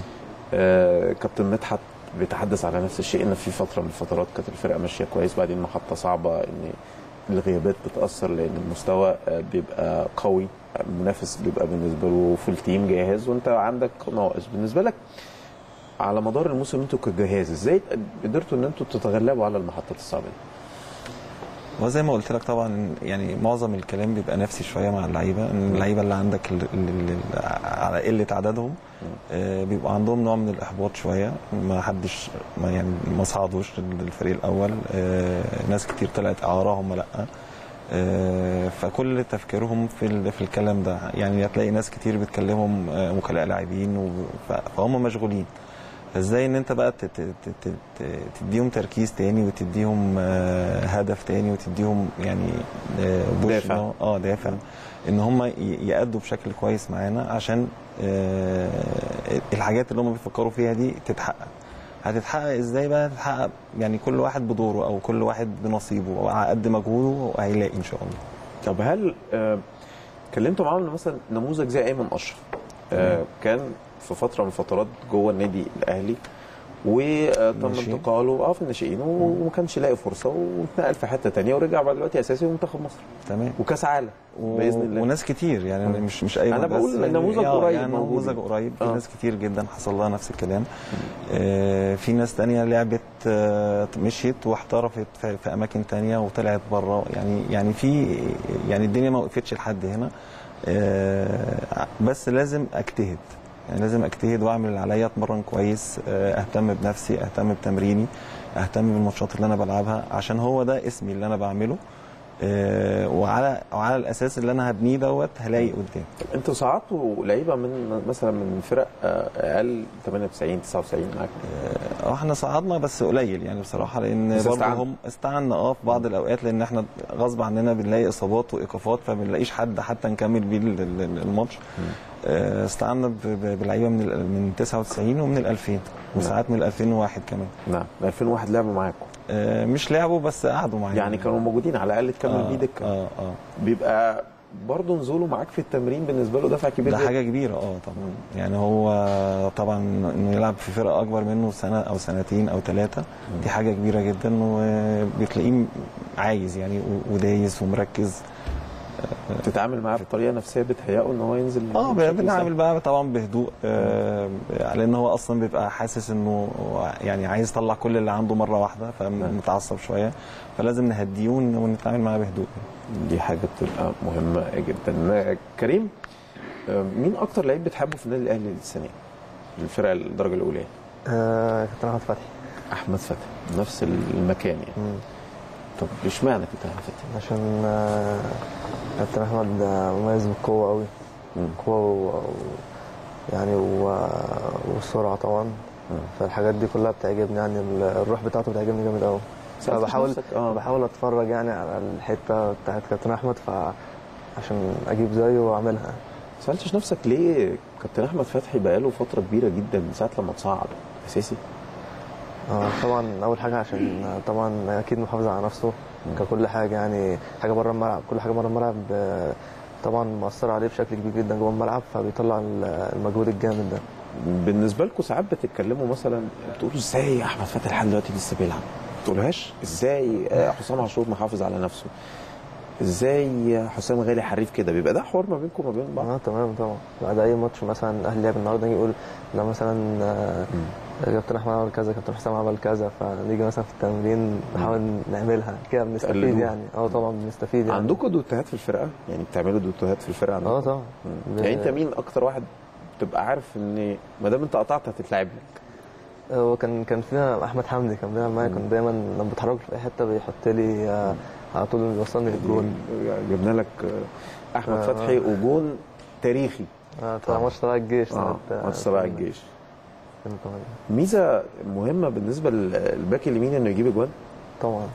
[SPEAKER 1] آه كابتن مدحت بيتحدث على نفس الشيء ان في فتره من الفترات كانت الفرقه ماشيه كويس بعدين محطه صعبه ان الغيابات بتاثر لان المستوى آه، بيبقى قوي المنافس بيبقى بالنسبه له فول تيم جاهز وانت عندك ناقص بالنسبه لك على مدار الموسم انتوا كجهاز ازاي قدرتوا ان انتوا تتغلبوا على المحطات الصعبه دي؟
[SPEAKER 2] وزي ما قلت لك طبعا يعني معظم الكلام بيبقى نفسي شويه مع اللعيبه ان اللعيبه اللي عندك ال- ال- ال- على قله عددهم آه، بيبقى عندهم نوع من الاحباط شويه ما حدش ما يعني ما صعدوش للفريق الاول آه، ناس كتير طلعت اعارهم لا آه، فكل تفكيرهم في ال- في الكلام ده يعني هتلاقي ناس كتير بتكلمهم آه، وكلاء لاعبين وب- ف- فهم مشغولين ازاي ان انت بقى ت- ت- ت- ت- ت- تديهم تركيز تاني وتديهم آه، هدف تاني وتديهم يعني آه، بوش
[SPEAKER 1] دافع.
[SPEAKER 2] إن هو- اه دافع ان هم ي- يأدوا بشكل كويس معانا عشان آه، الحاجات اللي هم بيفكروا فيها دي تتحقق هتتحقق ازاي بقى تتحقق يعني كل واحد بدوره او كل واحد بنصيبه او على قد مجهوده هيلاقي ان شاء الله
[SPEAKER 1] طب هل آه، كلمتوا معاهم مثلا نموذج زي ايمن اشرف آه، كان في فتره من الفترات جوه النادي الاهلي وتم
[SPEAKER 2] ناشئين.
[SPEAKER 1] انتقاله اه في الناشئين وما كانش لاقي فرصه واتنقل في حته تانية ورجع بعد دلوقتي اساسي ومنتخب مصر
[SPEAKER 2] تمام
[SPEAKER 1] وكاس عالم
[SPEAKER 2] و...
[SPEAKER 1] باذن الله
[SPEAKER 2] وناس كتير يعني
[SPEAKER 1] مم.
[SPEAKER 2] مش مش اي
[SPEAKER 1] أنا بقول نموذج قريب
[SPEAKER 2] يعني
[SPEAKER 1] موجود.
[SPEAKER 2] نموذج قريب في
[SPEAKER 1] آه.
[SPEAKER 2] ناس كتير جدا حصل لها نفس الكلام آه في ناس تانية لعبت آه مشيت واحترفت في, في اماكن تانية وطلعت بره يعني يعني في يعني الدنيا ما وقفتش لحد هنا آه بس لازم اجتهد يعني لازم اجتهد واعمل اللي عليا اتمرن كويس آه، اهتم بنفسي اهتم بتمريني اهتم بالماتشات اللي انا بلعبها عشان هو ده اسمي اللي انا بعمله آه، وعلى وعلى الاساس اللي انا هبنيه دوت هلاقي قدام
[SPEAKER 1] انتوا صعدتوا لعيبه من مثلا من فرق آه، اقل 98 99 معاك
[SPEAKER 2] اه احنا صعدنا بس قليل يعني بصراحه لان
[SPEAKER 1] بس
[SPEAKER 2] برضه
[SPEAKER 1] استعنا.
[SPEAKER 2] هم استعنا اه في بعض الاوقات لان احنا غصب عننا بنلاقي اصابات وايقافات فما بنلاقيش حد حتى نكمل بيه ال- ال- الماتش آه، استعنا ب- ب- بلعيبه من ال- من 99 ومن ال 2000 وساعات من ال 2001 كمان
[SPEAKER 1] نعم 2001 لعبوا معاكم
[SPEAKER 2] آه، مش لعبوا بس قعدوا معانا
[SPEAKER 1] يعني كانوا موجودين على الاقل تكمل
[SPEAKER 2] آه،
[SPEAKER 1] بيه دكه
[SPEAKER 2] اه اه
[SPEAKER 1] بيبقى برضه نزوله معاك في التمرين بالنسبه له دفع كبير
[SPEAKER 2] ده
[SPEAKER 1] جداً.
[SPEAKER 2] حاجه كبيره اه طبعا يعني هو طبعا انه يلعب في فرقه اكبر منه سنه او سنتين او ثلاثه دي حاجه كبيره جدا وبتلاقيه عايز يعني و- ودايس ومركز
[SPEAKER 1] تتعامل معاه بطريقه نفسيه بتهيئه ان هو ينزل
[SPEAKER 2] اه
[SPEAKER 1] بشكل
[SPEAKER 2] بنعمل
[SPEAKER 1] سهل.
[SPEAKER 2] بقى طبعا بهدوء آه لان هو اصلا بيبقى حاسس انه هو يعني عايز يطلع كل اللي عنده مره واحده فمتعصب شويه فلازم نهديه ون- ونتعامل معاه بهدوء
[SPEAKER 1] دي حاجه بتبقى مهمه جدا كريم آه، مين اكتر لعيب بتحبه في النادي الاهلي السنه دي؟ الفرقه الدرجه الاولى يعني.
[SPEAKER 3] آه كابتن احمد فتحي
[SPEAKER 1] احمد فتحي نفس المكان يعني
[SPEAKER 3] مم.
[SPEAKER 1] طب اشمعنى كابتن احمد فتحي؟
[SPEAKER 3] عشان آه، كابتن احمد آه، مميز بالقوه قوي
[SPEAKER 1] مم.
[SPEAKER 3] قوه و... و- يعني و... والسرعه طبعا فالحاجات دي كلها بتعجبني يعني ال- الروح بتاعته بتعجبني جامد قوي
[SPEAKER 1] سألتش
[SPEAKER 3] فبحاول
[SPEAKER 1] نفسك؟ آه.
[SPEAKER 3] بحاول اتفرج يعني على الحته بتاعت كابتن احمد فعشان اجيب زيه واعملها
[SPEAKER 1] سالتش نفسك ليه كابتن احمد فتحي بقاله فتره كبيره جدا من ساعه لما اتصعد اساسي؟
[SPEAKER 3] آه طبعا اول حاجه عشان طبعا اكيد محافظ على نفسه ككل حاجه يعني حاجه بره الملعب كل حاجه بره الملعب آه، طبعا مؤثره عليه بشكل كبير جدا جوه الملعب فبيطلع المجهود الجامد ده
[SPEAKER 1] بالنسبه لكم ساعات بتتكلموا مثلا بتقولوا ازاي احمد فتحي لحد دلوقتي لسه بيلعب؟ ما تقولهاش ازاي آه، حسام عاشور محافظ على نفسه؟ ازاي حسام غالي حريف كده بيبقى ده حوار ما بينكم وما بين بعض
[SPEAKER 3] اه تمام طبعا بعد اي ماتش مثلا الاهلي لعب النهارده يجي يقول لا مثلا آه، كابتن احمد عمل كذا كابتن حسام عمل كذا فنيجي مثلا في التمرين نحاول نعملها كده بنستفيد
[SPEAKER 1] تقلدوه.
[SPEAKER 3] يعني اه طبعا بنستفيد يعني
[SPEAKER 1] عندكم دوتوهات في الفرقه؟ يعني بتعملوا دوتوهات في الفرقه عندكم؟
[SPEAKER 3] اه طبعا
[SPEAKER 1] مم. يعني انت مين اكتر واحد تبقى عارف ان ما دام انت قطعت هتتلعب لك؟
[SPEAKER 3] هو كان كان فينا احمد حمدي كان بيلعب معايا كان دايما لما بتحرك في اي حته بيحط لي آه، على طول بيوصلني للجول
[SPEAKER 1] جبنا لك آه، احمد
[SPEAKER 3] آه.
[SPEAKER 1] فتحي وجون تاريخي
[SPEAKER 3] اه طبعا ماتش طلائع الجيش
[SPEAKER 1] اه
[SPEAKER 3] سنة، آه،
[SPEAKER 1] ماتش طلائع الجيش
[SPEAKER 3] 2008.
[SPEAKER 1] ميزه مهمه بالنسبه للباك اليمين انه يجيب اجوان
[SPEAKER 3] طبعا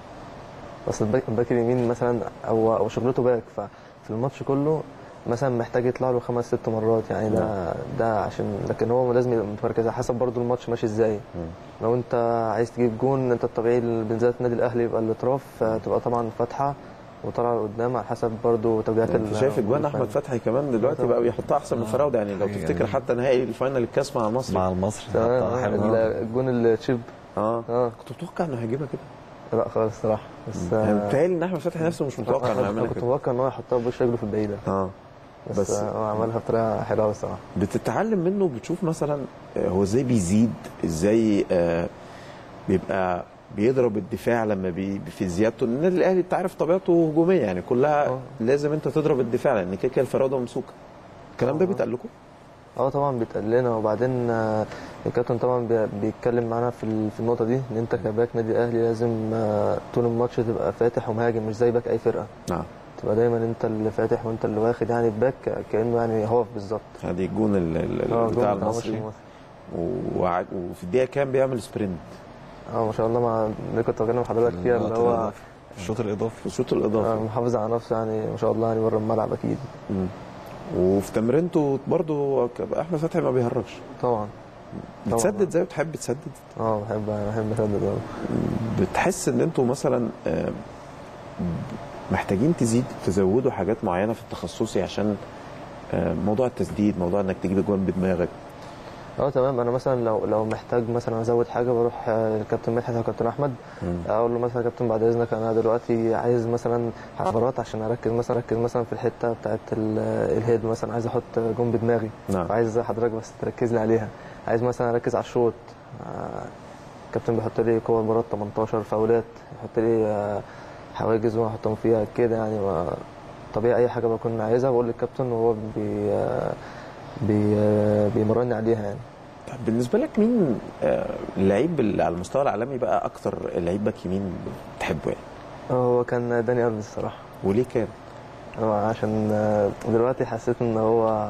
[SPEAKER 3] بس الباك, الباك اليمين مثلا او او شغلته باك ففي الماتش كله مثلا محتاج يطلع له خمس ست مرات يعني ده ده عشان لكن هو لازم يبقى متمركز على حسب برضو الماتش ماشي ازاي لو انت عايز تجيب جون انت الطبيعي بالذات النادي الاهلي يبقى الاطراف آه، تبقى طبعا فاتحه وطالعه لقدام على حسب برضو توجيهات
[SPEAKER 1] انت
[SPEAKER 3] ال-
[SPEAKER 1] شايف اجوان احمد
[SPEAKER 3] الفني.
[SPEAKER 1] فتحي كمان دلوقتي بقى بيحطها احسن من فراوده يعني لو
[SPEAKER 2] حاجة
[SPEAKER 1] تفتكر
[SPEAKER 2] جميلة.
[SPEAKER 1] حتى نهائي الفاينل الكاس مع المصري
[SPEAKER 2] مع المصري
[SPEAKER 3] تمام
[SPEAKER 2] حتى
[SPEAKER 3] آه،
[SPEAKER 2] حلو
[SPEAKER 3] ال-
[SPEAKER 2] جدا.
[SPEAKER 3] الجون التشيب
[SPEAKER 1] اه
[SPEAKER 3] اه
[SPEAKER 1] كنت متوقع انه هيجيبها كده
[SPEAKER 3] لا خالص الصراحه بس
[SPEAKER 1] يعني
[SPEAKER 3] آه،
[SPEAKER 1] بيتهيألي ان احمد فتحي نفسه مش متوقع انه
[SPEAKER 3] أنا
[SPEAKER 1] يعملها
[SPEAKER 3] كنت
[SPEAKER 1] كده
[SPEAKER 3] متوقع ان هو يحطها بوش رجله في البعيده
[SPEAKER 1] اه
[SPEAKER 3] بس,
[SPEAKER 1] بس-
[SPEAKER 3] بس هو عملها بطريقه حلوه قوي الصراحه
[SPEAKER 1] بتتعلم منه بتشوف مثلا آه، هو ازاي بيزيد ازاي آه، بيبقى بيضرب الدفاع لما بي في زيادته النادي الاهلي انت عارف طبيعته هجوميه يعني كلها
[SPEAKER 3] آه.
[SPEAKER 1] لازم انت تضرب الدفاع لان كده كده الفراوده ممسوكه الكلام ده
[SPEAKER 3] آه.
[SPEAKER 1] بيتقال لكم؟
[SPEAKER 3] اه طبعا بيتقال لنا وبعدين آه، الكابتن طبعا بي- بيتكلم معانا في ال- في النقطه دي ان انت كباك نادي الاهلي لازم آه، طول الماتش تبقى فاتح ومهاجم مش زي باك اي فرقه
[SPEAKER 1] نعم
[SPEAKER 3] تبقى دايما انت اللي فاتح وانت اللي واخد يعني الباك كانه يعني هو بالظبط
[SPEAKER 1] هذه الجون ال- ال-
[SPEAKER 3] اه
[SPEAKER 1] ال-
[SPEAKER 3] جول
[SPEAKER 1] بتاع
[SPEAKER 3] بتاع ماتش
[SPEAKER 1] المصري
[SPEAKER 3] المصري.
[SPEAKER 1] وع- وفي الدقيقه كام بيعمل سبرنت
[SPEAKER 3] اه ما شاء الله ما اللي كنت بكلم حضرتك فيها اللي هو
[SPEAKER 2] في الشوط الاضافي
[SPEAKER 1] في الشوط
[SPEAKER 3] آه،
[SPEAKER 1] الاضافي
[SPEAKER 3] محافظ على نفسه يعني ما شاء الله يعني بره الملعب اكيد
[SPEAKER 1] مم. وفي تمرينته برضه احمد فتحي ما بيهرجش
[SPEAKER 3] طبعا طبعاً.
[SPEAKER 1] بتسدد زي بتحب تسدد
[SPEAKER 3] اه بحب بحب اسدد أوي.
[SPEAKER 1] بتحس ان انتوا مثلا آه، محتاجين تزيد تزودوا حاجات معينه في التخصصي عشان آه، موضوع التسديد موضوع انك تجيب اجوان بدماغك
[SPEAKER 3] اه تمام انا مثلا لو لو محتاج مثلا ازود حاجه بروح آه، للكابتن مدحت او كابتن احمد اقول له مثلا يا كابتن بعد اذنك انا دلوقتي عايز مثلا حفرات عشان اركز مثلا اركز مثلا في الحته بتاعت ال- الهيد مثلا عايز احط جون بدماغي
[SPEAKER 1] نعم.
[SPEAKER 3] فعايز حضرتك بس تركز لي عليها عايز مثلا اركز على الشوط آه، الكابتن بيحط لي قوه مرات 18 فاولات يحط لي آه، حواجز وانا احطهم فيها كده يعني ما- طبيعي اي حاجه بكون عايزها بقول للكابتن وهو بي آه، بي آه، بيمرني عليها يعني
[SPEAKER 1] طب بالنسبه لك مين آه، اللعيب اللي على المستوى العالمي بقى اكتر لعيب باك يمين بتحبه يعني
[SPEAKER 3] هو كان داني الفيس الصراحه
[SPEAKER 1] وليه كان
[SPEAKER 3] هو عشان آه، دلوقتي حسيت ان هو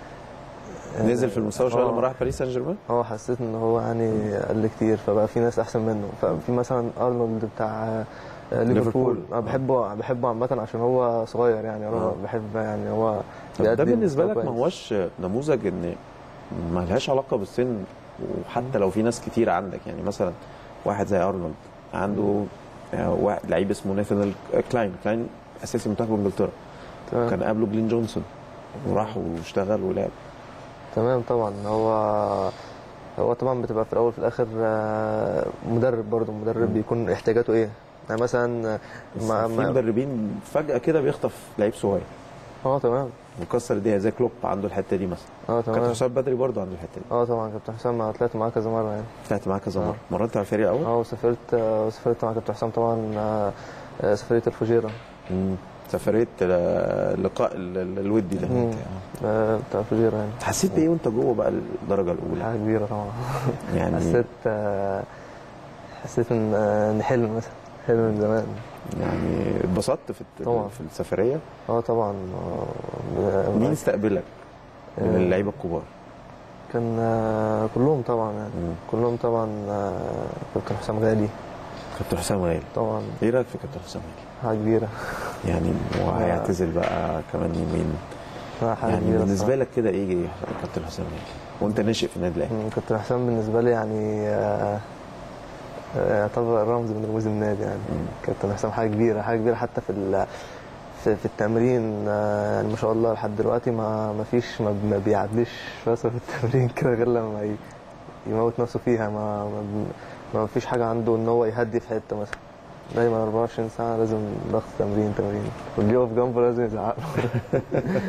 [SPEAKER 1] نزل في المستوى شويه
[SPEAKER 3] آه.
[SPEAKER 1] لما راح باريس سان جيرمان
[SPEAKER 3] هو حسيت ان هو يعني قل كتير فبقى في ناس احسن منه ففي مثلا ارنولد بتاع آه،
[SPEAKER 1] ليفربول.
[SPEAKER 3] ليفربول انا بحبه بحبه عامه عشان هو صغير يعني انا
[SPEAKER 1] آه.
[SPEAKER 3] بحب يعني هو
[SPEAKER 1] طب ده
[SPEAKER 3] بيقدم
[SPEAKER 1] بالنسبه لك
[SPEAKER 3] مستوى
[SPEAKER 1] ما
[SPEAKER 3] كويس.
[SPEAKER 1] هوش نموذج ان ما لهاش علاقه بالسن وحتى لو في ناس كتير عندك يعني مثلا واحد زي ارنولد عنده آه، واحد لعيب اسمه ناثانيل كلاين كلاين اساسي منتخب انجلترا
[SPEAKER 3] تمام.
[SPEAKER 1] كان قبله جلين جونسون وراح واشتغل ولعب
[SPEAKER 3] تمام طبعا هو هو طبعا بتبقى في الاول وفي الاخر آه، مدرب برضه مدرب بيكون احتياجاته ايه يعني مثلا
[SPEAKER 1] بس
[SPEAKER 3] ما
[SPEAKER 1] في
[SPEAKER 3] ما
[SPEAKER 1] مدربين فجاه كده بيخطف لعيب صغير
[SPEAKER 3] اه تمام
[SPEAKER 1] وكسر الدنيا زي كلوب عنده الحته دي مثلا
[SPEAKER 3] اه
[SPEAKER 1] كابتن
[SPEAKER 3] تمام
[SPEAKER 1] حسام بدري برضه عنده الحته دي
[SPEAKER 3] اه طبعا كابتن حسام أنا طلعت معاه كذا مره يعني
[SPEAKER 1] طلعت معاه كذا
[SPEAKER 3] آه.
[SPEAKER 1] مره مرنت على الفريق الاول
[SPEAKER 3] اه وسافرت آه، وسافرت مع كابتن حسام طبعا آه، آه، سفريه الفجيره
[SPEAKER 1] مم. سفريه آه، لقاء ال- ال- الودي ده
[SPEAKER 3] مم. آه، بتاع فجيرة يعني
[SPEAKER 1] حسيت بايه وانت جوه بقى الدرجه الاولى
[SPEAKER 3] حاجة كبيرة طبعا
[SPEAKER 1] يعني
[SPEAKER 3] حسيت آه، حسيت ان آه، ان حلم مثلا حلم من زمان
[SPEAKER 1] يعني اتبسطت في الت-
[SPEAKER 3] طبعا.
[SPEAKER 1] في السفريه
[SPEAKER 3] اه طبعا آه،
[SPEAKER 1] مين استقبلك من
[SPEAKER 3] آه.
[SPEAKER 1] اللعيبه الكبار
[SPEAKER 3] كان آه، كلهم طبعا يعني
[SPEAKER 1] مم.
[SPEAKER 3] كلهم طبعا آه، كابتن حسام غالي
[SPEAKER 1] كابتن حسام غالي
[SPEAKER 3] طبعا
[SPEAKER 1] ايه رايك في كابتن حسام غالي
[SPEAKER 3] حاجة كبيرة
[SPEAKER 1] يعني وهيعتزل بقى كمان يومين
[SPEAKER 3] لا، حاجة
[SPEAKER 1] يعني
[SPEAKER 3] كبيرة
[SPEAKER 1] بالنسبه
[SPEAKER 3] الصراحة.
[SPEAKER 1] لك كده ايه كابتن حسام غالي وانت ناشئ في النادي الاهلي
[SPEAKER 3] مم، كابتن حسام بالنسبة لي يعني آه، آه، يعتبر رمز من رموز النادي يعني كابتن حسام حاجة كبيرة حاجة كبيرة حتى في ال- في, في التمرين آه، يعني ما شاء الله لحد دلوقتي ما ما فيش ما, ما بيعديش فاصل في التمرين كده غير لما ي- يموت نفسه فيها ما ما, ما فيش حاجة عنده ان هو يهدي في حتة مثلا دايما 24 ساعة لازم ضغط تمرين تمرين واللي يقف جنبه لازم يزعق له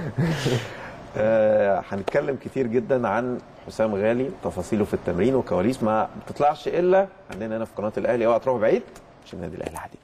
[SPEAKER 1] آه، هنتكلم كتير جدا عن حسام غالي تفاصيله في التمرين وكواليس ما بتطلعش الا عندنا هنا في قناه الاهلي اوعى تروحوا بعيد عشان النادي الاهلي حديد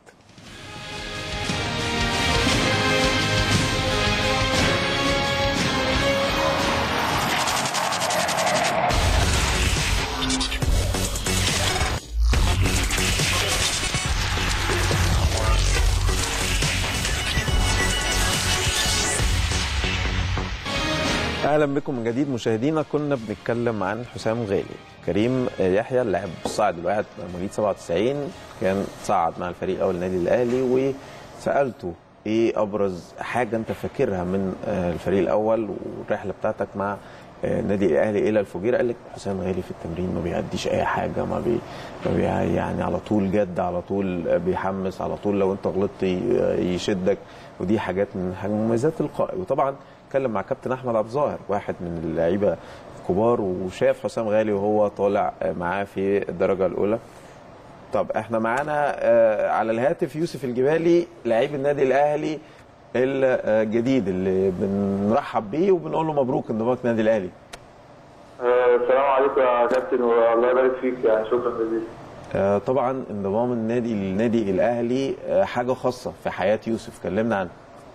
[SPEAKER 1] اهلا بكم من جديد مشاهدينا كنا بنتكلم عن حسام غالي كريم يحيى اللاعب الصاعد الواحد مواليد 97 كان صعد مع الفريق الاول النادي الاهلي وسالته ايه ابرز حاجه انت فاكرها من آه، الفريق الاول والرحله بتاعتك مع آه، النادي الاهلي الى الفجيره قال لك حسام غالي في التمرين ما بيأديش اي حاجه ما بي, ما بي يعني على طول جد على طول بيحمس على طول لو انت غلطت ي- يشدك ودي حاجات من حاجة- مميزات القائد وطبعا اتكلم مع كابتن احمد عبد الظاهر واحد من اللعيبه الكبار وشاف حسام غالي وهو طالع معاه في الدرجه الاولى طب احنا معانا آه، على الهاتف يوسف الجبالي لعيب النادي الاهلي الجديد اللي بنرحب بيه وبنقول له مبروك انضمامك النادي الاهلي
[SPEAKER 5] آه، السلام عليكم يا كابتن والله يبارك فيك يعني شكرا جزيلا
[SPEAKER 1] آه، طبعا انضمام النادي للنادي الاهلي آه، حاجه خاصه في حياه يوسف كلمنا عنه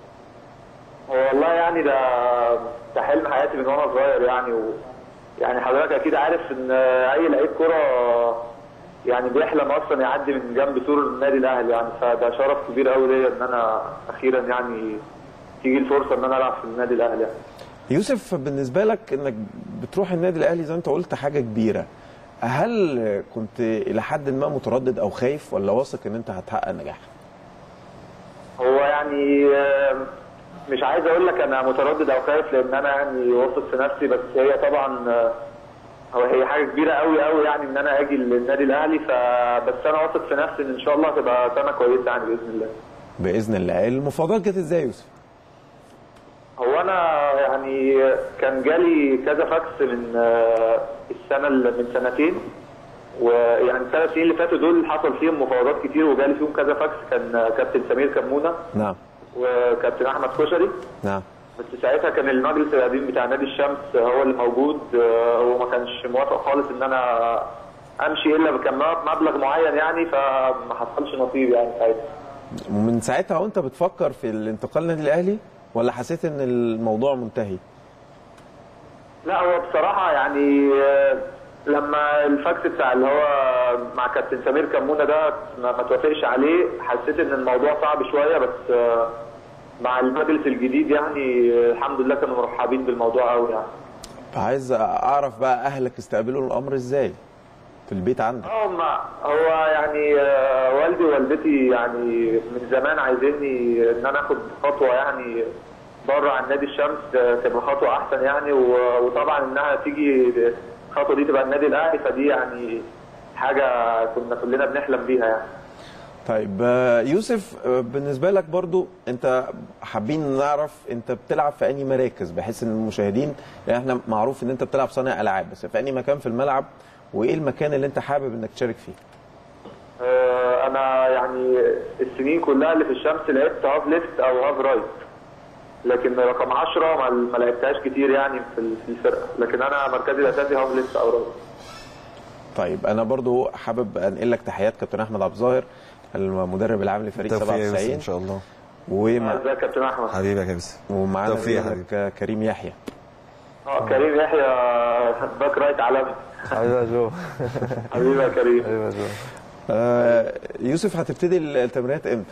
[SPEAKER 5] هو والله يعني ده ده حلم حياتي من وانا صغير يعني و يعني حضرتك اكيد عارف ان اي لعيب كوره يعني بيحلم اصلا يعدي من جنب سور النادي الاهلي يعني فده شرف كبير قوي ليا ان انا اخيرا يعني تيجي الفرصه ان انا العب في النادي الاهلي يعني.
[SPEAKER 1] يوسف بالنسبه لك انك بتروح النادي الاهلي زي ما انت قلت حاجه كبيره هل كنت الى حد ما متردد او خايف ولا واثق ان انت هتحقق نجاح
[SPEAKER 5] هو يعني آه، مش عايز اقول لك انا متردد او خايف لان انا يعني واثق في نفسي بس هي طبعا آه، هو هي حاجه كبيره قوي قوي يعني ان انا اجي للنادي الاهلي فبس انا واثق في نفسي ان ان شاء الله هتبقى سنه كويسه يعني باذن الله.
[SPEAKER 1] باذن الله المفاوضات جت ازاي يا يوسف
[SPEAKER 5] هو انا يعني كان جالي كذا فاكس من آه، السنه اللي- من سنتين ويعني الثلاث سنين اللي فاتوا دول حصل فيهم مفاوضات كتير وجالي فيهم كذا فاكس كان آه، كابتن سمير كمونه
[SPEAKER 1] نعم
[SPEAKER 5] وكابتن احمد كشري
[SPEAKER 1] نعم
[SPEAKER 5] بس ساعتها كان المجلس القديم بتاع نادي الشمس هو اللي موجود آه، هو ما كانش موافق خالص ان انا امشي الا كان مبلغ معين يعني فما حصلش نصيب يعني ساعتها
[SPEAKER 1] ومن ساعتها وانت بتفكر في الانتقال للنادي الاهلي ولا حسيت ان الموضوع منتهي
[SPEAKER 5] لا هو بصراحة يعني آه، لما الفاكس بتاع اللي هو مع كابتن سمير كمونة ده ما ما توافقش عليه حسيت ان الموضوع صعب شوية بس آه، مع المجلس الجديد يعني آه، الحمد لله كانوا مرحبين بالموضوع قوي يعني
[SPEAKER 1] عايز اعرف بقى اهلك استقبلوا الامر ازاي في البيت عندك
[SPEAKER 5] هم هو يعني آه، والدي ووالدتي يعني من زمان عايزيني ان انا اخد خطوه يعني بره عن نادي الشمس آه، تبقى خطوه احسن يعني و- وطبعا انها تيجي الخطوه دي تبقى النادي الاهلي فدي يعني حاجه كنا كلنا بنحلم بيها يعني
[SPEAKER 1] طيب آه، يوسف آه، بالنسبه لك برضو انت حابين نعرف انت بتلعب في انهي مراكز بحيث ان المشاهدين يعني احنا معروف ان انت بتلعب صانع العاب بس في انهي مكان في الملعب وايه المكان اللي انت حابب انك تشارك فيه
[SPEAKER 5] آه، انا يعني السنين كلها اللي في الشمس لعبت هاف ليفت او هاف رايت لكن رقم 10 ما ما لعبتهاش كتير يعني في ال- في الفرقه لكن انا مركزي الاساسي هاف ليفت او رايت
[SPEAKER 1] طيب انا برضو حابب انقل لك تحيات كابتن احمد عبد الظاهر المدرب العام لفريق
[SPEAKER 2] توفيق يا يوسف
[SPEAKER 1] 97
[SPEAKER 2] ان شاء الله
[SPEAKER 1] ومع
[SPEAKER 5] ازيك يا كابتن احمد
[SPEAKER 2] حبيبي يا كابتن
[SPEAKER 1] ومعانا
[SPEAKER 2] توفيق يا
[SPEAKER 1] زميلك كريم يحيى
[SPEAKER 5] اه كريم يحيى باك رايت عالمي
[SPEAKER 3] حبيبي يا جو
[SPEAKER 5] حبيبي يا كريم
[SPEAKER 3] حبيبي يا جو
[SPEAKER 1] آه يوسف هتبتدي التمرينات امتى؟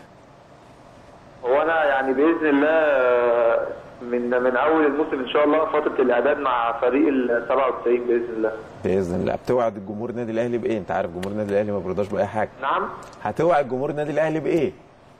[SPEAKER 5] هو انا يعني باذن الله من من اول الموسم ان شاء الله فتره الاعداد مع فريق ال 97 باذن الله
[SPEAKER 1] باذن الله بتوعد الجمهور النادي الاهلي بايه؟ انت عارف جمهور النادي الاهلي ما بيرضاش باي حاجه
[SPEAKER 5] نعم
[SPEAKER 1] هتوعد جمهور النادي الاهلي بايه؟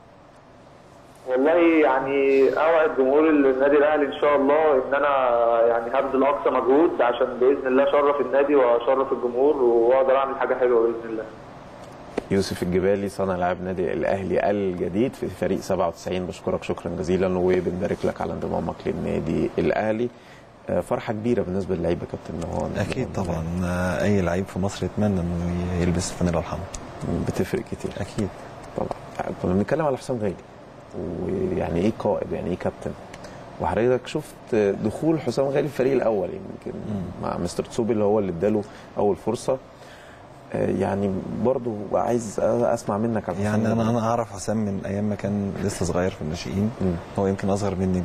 [SPEAKER 5] والله يعني اوعد جمهور النادي الاهلي ان شاء الله ان انا يعني هبذل اقصى مجهود عشان باذن الله اشرف النادي واشرف الجمهور واقدر اعمل حاجه حلوه باذن الله
[SPEAKER 1] يوسف الجبالي صانع لاعب نادي الاهلي الجديد في فريق 97 بشكرك شكرا جزيلا وبنبارك لك على انضمامك للنادي الاهلي آه، فرحه كبيره بالنسبه للعيبه كابتن نهان
[SPEAKER 2] اكيد طبعا آه، اي لعيب في مصر يتمنى انه يلبس الفانيلا الحمراء
[SPEAKER 1] بتفرق كتير
[SPEAKER 2] اكيد
[SPEAKER 1] طبعا كنا بنتكلم على حسام غالي ويعني ايه قائد يعني ايه كابتن وحضرتك شفت دخول حسام غالي الفريق الاول يمكن مع مستر تسوبي اللي هو اللي اداله اول فرصه آه، يعني برضو عايز اسمع منك على
[SPEAKER 2] يعني
[SPEAKER 1] حسام
[SPEAKER 2] انا
[SPEAKER 1] غالي.
[SPEAKER 2] انا اعرف حسام من ايام ما كان لسه صغير في الناشئين
[SPEAKER 1] مم.
[SPEAKER 2] هو يمكن اصغر مني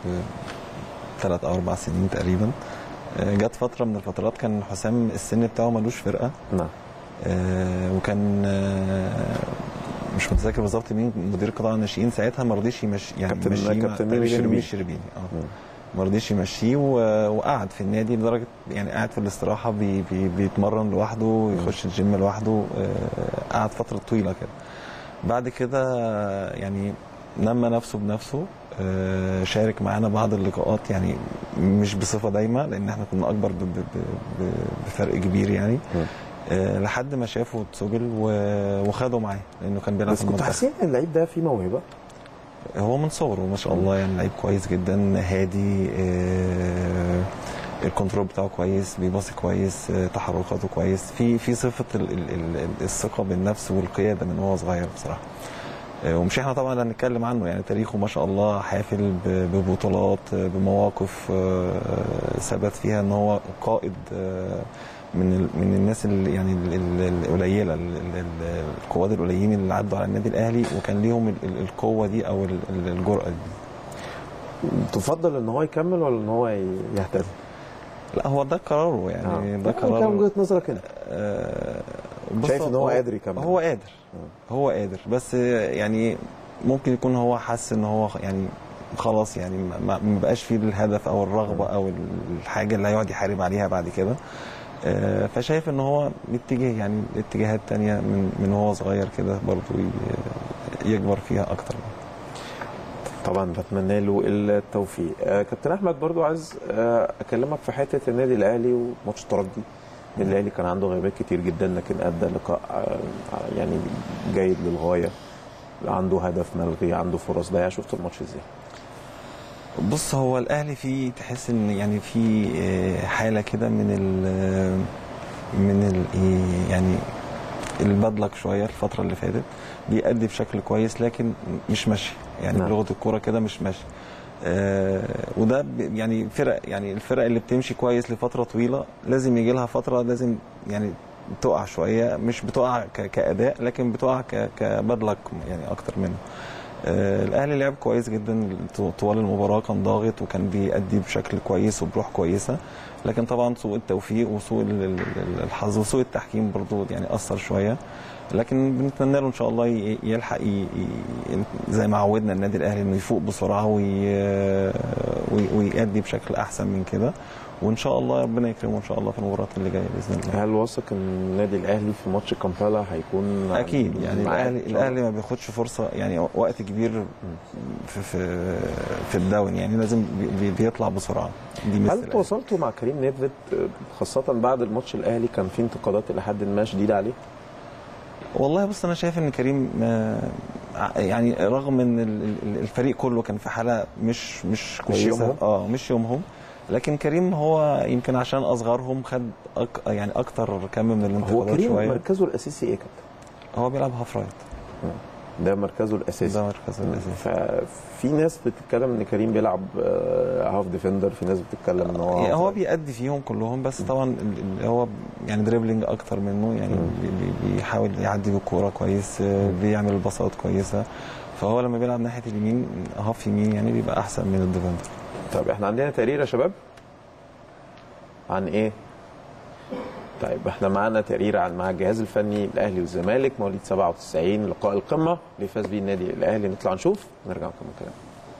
[SPEAKER 2] بثلاث او اربع سنين تقريبا آه، جت فتره من الفترات كان حسام السن بتاعه ملوش فرقه
[SPEAKER 1] نعم
[SPEAKER 2] آه، وكان آه، مش متذكر بالظبط مين مدير قطاع الناشئين ساعتها ما رضيش يمشي يعني
[SPEAKER 1] كابتن-
[SPEAKER 2] يمشيه مع-
[SPEAKER 1] كابتن ميمي
[SPEAKER 2] تقريباً
[SPEAKER 1] الشربيني.
[SPEAKER 2] ميمي الشربيني اه ما رضيش يمشيه و- وقعد في النادي لدرجه يعني قاعد في الاستراحه بي بي بيتمرن لوحده يخش الجيم لوحده آه، قعد فتره طويله كده بعد كده آه، يعني نمى نفسه بنفسه آه، شارك معانا بعض اللقاءات يعني مش بصفه دايمه لان احنا كنا اكبر ب- ب- ب- ب- بفرق كبير يعني آه، لحد ما شافه تسجل و- وخده معاه لانه كان بيلعب
[SPEAKER 1] بس
[SPEAKER 2] في
[SPEAKER 1] كنت
[SPEAKER 2] المنتخب
[SPEAKER 1] حاسين ان اللعيب ده فيه موهبه
[SPEAKER 2] هو من صغره ما شاء الله يعني لعيب كويس جدا هادي آه، الكنترول بتاعه كويس بيباصي كويس آه، تحركاته كويس في في صفه ال- ال- ال- الثقه بالنفس والقياده من وهو صغير بصراحه آه، ومش احنا طبعا اللي هنتكلم عنه يعني تاريخه ما شاء الله حافل ب- ببطولات آه، بمواقف آه، ثبت فيها ان هو قائد آه، من ال- من الناس اللي يعني ال- ال- القليله ال- ال- ال- القواد القليلين اللي عدوا على النادي الاهلي وكان ليهم ال- ال- القوه دي او ال- ال- الجرأه دي
[SPEAKER 1] تفضل ان هو يكمل ولا ان هو يهتز؟
[SPEAKER 2] لا هو ده قراره يعني ده
[SPEAKER 1] كان
[SPEAKER 2] قرار
[SPEAKER 1] وجهه نظرك انت
[SPEAKER 2] آه، بص
[SPEAKER 1] شايف إن هو قادر يكمل.
[SPEAKER 2] هو قادر هو قادر بس يعني ممكن يكون هو حس ان هو يعني خلاص يعني ما- ما ما بقاش فيه الهدف او الرغبه او الحاجه اللي هيقعد يحارب عليها بعد كده آه، فشايف ان هو يتجه يعني اتجاهات تانية من من وهو صغير كده برضه ي- يكبر فيها اكتر
[SPEAKER 1] طبعا بتمنى له التوفيق آه كابتن احمد برضو عايز آه اكلمك في حته النادي الاهلي وماتش الترجي النادي الاهلي كان عنده غيابات كتير جدا لكن ادى لقاء آه يعني جيد للغايه عنده هدف ملغي عنده فرص ضايعه شفت الماتش ازاي
[SPEAKER 2] بص هو الاهلي فيه تحس ان يعني في آه، حاله كده من ال من ال إيه يعني البدلك شويه الفتره اللي فاتت بيأدي بشكل كويس لكن مش ماشي يعني
[SPEAKER 1] نعم.
[SPEAKER 2] بلغه الكوره كده مش ماشي آه وده ب- يعني فرق يعني الفرق اللي بتمشي كويس لفتره طويله لازم يجي لها فتره لازم يعني تقع شويه مش بتقع ك- كاداء لكن بتقع ك- كبدلك يعني اكتر منه آه، الاهلي لعب كويس جدا ط- طوال المباراه كان ضاغط وكان بيأدي بشكل كويس وبروح كويسه لكن طبعا سوء التوفيق وسوء ال- ال- ال- الحظ وسوء التحكيم برضو يعني اثر شويه لكن بنتمنى له ان شاء الله ي- يلحق ي- ي- زي ما عودنا النادي الاهلي انه يفوق بسرعه وي وي- ويأدي بشكل احسن من كده وان شاء الله ربنا يكرمه ان شاء الله في المباراه اللي جايه باذن الله
[SPEAKER 1] هل واثق ان النادي الاهلي في ماتش كامبالا هيكون
[SPEAKER 2] اكيد يعني
[SPEAKER 1] معاه
[SPEAKER 2] الاهلي
[SPEAKER 1] إن شاء الله؟
[SPEAKER 2] الاهلي ما بياخدش فرصه يعني وقت كبير في في في الداون يعني لازم بي- بي- بيطلع بسرعه دي مثل
[SPEAKER 1] هل
[SPEAKER 2] الأهلي.
[SPEAKER 1] تواصلتوا مع كريم نيدفيد آه، خاصه بعد الماتش الاهلي كان في انتقادات الى حد ما شديده عليه
[SPEAKER 2] والله بص انا شايف ان كريم آه، يعني رغم ان ال- ال- الفريق كله كان في حاله مش مش كويسه
[SPEAKER 1] يومهم؟
[SPEAKER 2] اه مش يومهم لكن كريم هو يمكن عشان اصغرهم خد أك يعني اكتر كم من
[SPEAKER 1] هو
[SPEAKER 2] الانتقادات
[SPEAKER 1] كريم
[SPEAKER 2] شويه
[SPEAKER 1] مركزه الاساسي ايه يا كابتن؟
[SPEAKER 2] هو بيلعب هاف رايت
[SPEAKER 1] ده مركزه الاساسي
[SPEAKER 2] ده مركزه الاساسي
[SPEAKER 1] ففي ناس بتتكلم ان كريم بيلعب آه، هاف ديفندر في ناس بتتكلم ان هو
[SPEAKER 2] يعني
[SPEAKER 1] هاف
[SPEAKER 2] هو
[SPEAKER 1] رايت.
[SPEAKER 2] بيأدي فيهم كلهم بس طبعا ال- ال- هو يعني دريبلينج اكتر منه يعني بي- بي- بيحاول يعدي بالكوره كويس آه، بيعمل الباصات كويسه فهو لما بيلعب ناحيه اليمين هاف يمين يعني بيبقى احسن من الديفندر
[SPEAKER 1] طيب احنا عندنا تقرير يا شباب عن ايه؟ طيب احنا معانا تقرير عن مع الجهاز الفني الاهلي والزمالك مواليد 97 لقاء القمه اللي فاز بيه النادي الاهلي نطلع نشوف نرجع نكمل كلام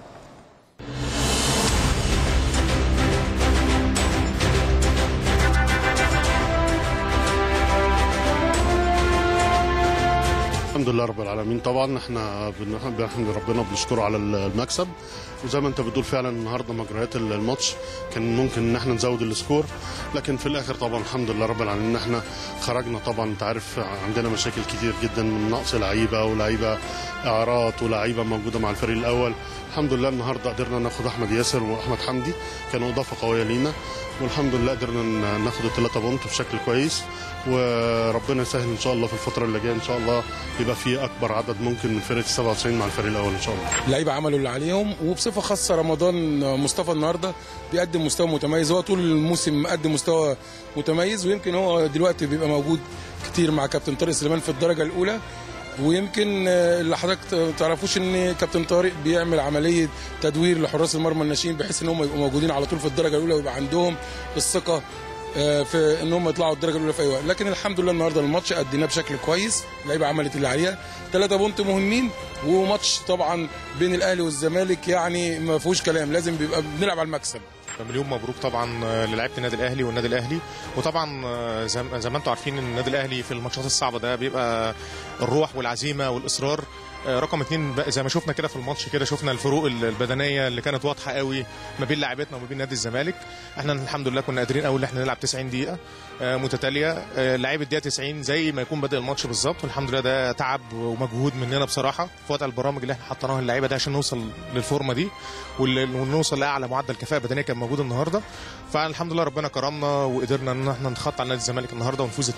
[SPEAKER 6] الحمد لله رب العالمين طبعا احنا بن- بنحمد ربنا وبنشكره على المكسب وزي ما انت بتقول فعلا النهارده مجريات الماتش كان ممكن ان احنا نزود السكور لكن في الاخر طبعا الحمد لله رب العالمين ان احنا خرجنا طبعا انت عارف عندنا مشاكل كتير جدا من نقص لعيبه ولعيبه اعارات ولعيبه موجوده مع الفريق الاول الحمد لله النهارده قدرنا ناخد احمد ياسر واحمد حمدي كانوا اضافه قويه لينا والحمد لله قدرنا ن- ناخد الثلاثه بونت بشكل كويس وربنا يسهل ان شاء الله في الفتره اللي جايه ان شاء الله يبقى في اكبر عدد ممكن من فرقه 97 مع الفريق الاول ان شاء الله
[SPEAKER 7] اللعيبه عملوا اللي عليهم وبصفه خاصه رمضان مصطفى النهارده بيقدم مستوى متميز هو طول الموسم مقدم مستوى متميز ويمكن هو دلوقتي بيبقى موجود كتير مع كابتن طارق سليمان في الدرجه الاولى ويمكن آه، اللي حضرتك ما تعرفوش ان كابتن طارق بيعمل عمليه تدوير لحراس المرمى الناشئين بحيث ان هم يبقوا موجودين على طول في الدرجه الاولى ويبقى عندهم الثقه آه، في ان هم يطلعوا الدرجه الاولى في اي وقت لكن الحمد لله النهارده الماتش اديناه بشكل كويس اللعيبه عملت اللي عليها ثلاثة بونت مهمين وماتش طبعا بين الاهلي والزمالك يعني ما فيهوش كلام لازم بيبقى بنلعب على المكسب
[SPEAKER 8] مليون مبروك طبعا للعيبه النادي الاهلي والنادي الاهلي وطبعا زي زي ما انتم عارفين ان النادي الاهلي في الماتشات الصعبه ده بيبقى الروح والعزيمه والاصرار رقم اتنين بقى زي ما شفنا كده في الماتش كده شفنا الفروق البدنيه اللي كانت واضحه قوي ما بين لاعبتنا وما بين نادي الزمالك احنا الحمد لله كنا قادرين قوي ان احنا نلعب 90 دقيقه آه، متتاليه آه، لعيب الدقيقه 90 زي ما يكون بادئ الماتش بالظبط والحمد لله ده تعب ومجهود مننا بصراحه في وضع البرامج اللي احنا حطيناها للعيبه ده عشان نوصل للفورمه دي وال- ونوصل لاعلى معدل كفاءه بدنيه كان موجود النهارده فالحمد لله ربنا كرمنا وقدرنا ان احنا نتخطى على نادي الزمالك النهارده ونفوز 2-0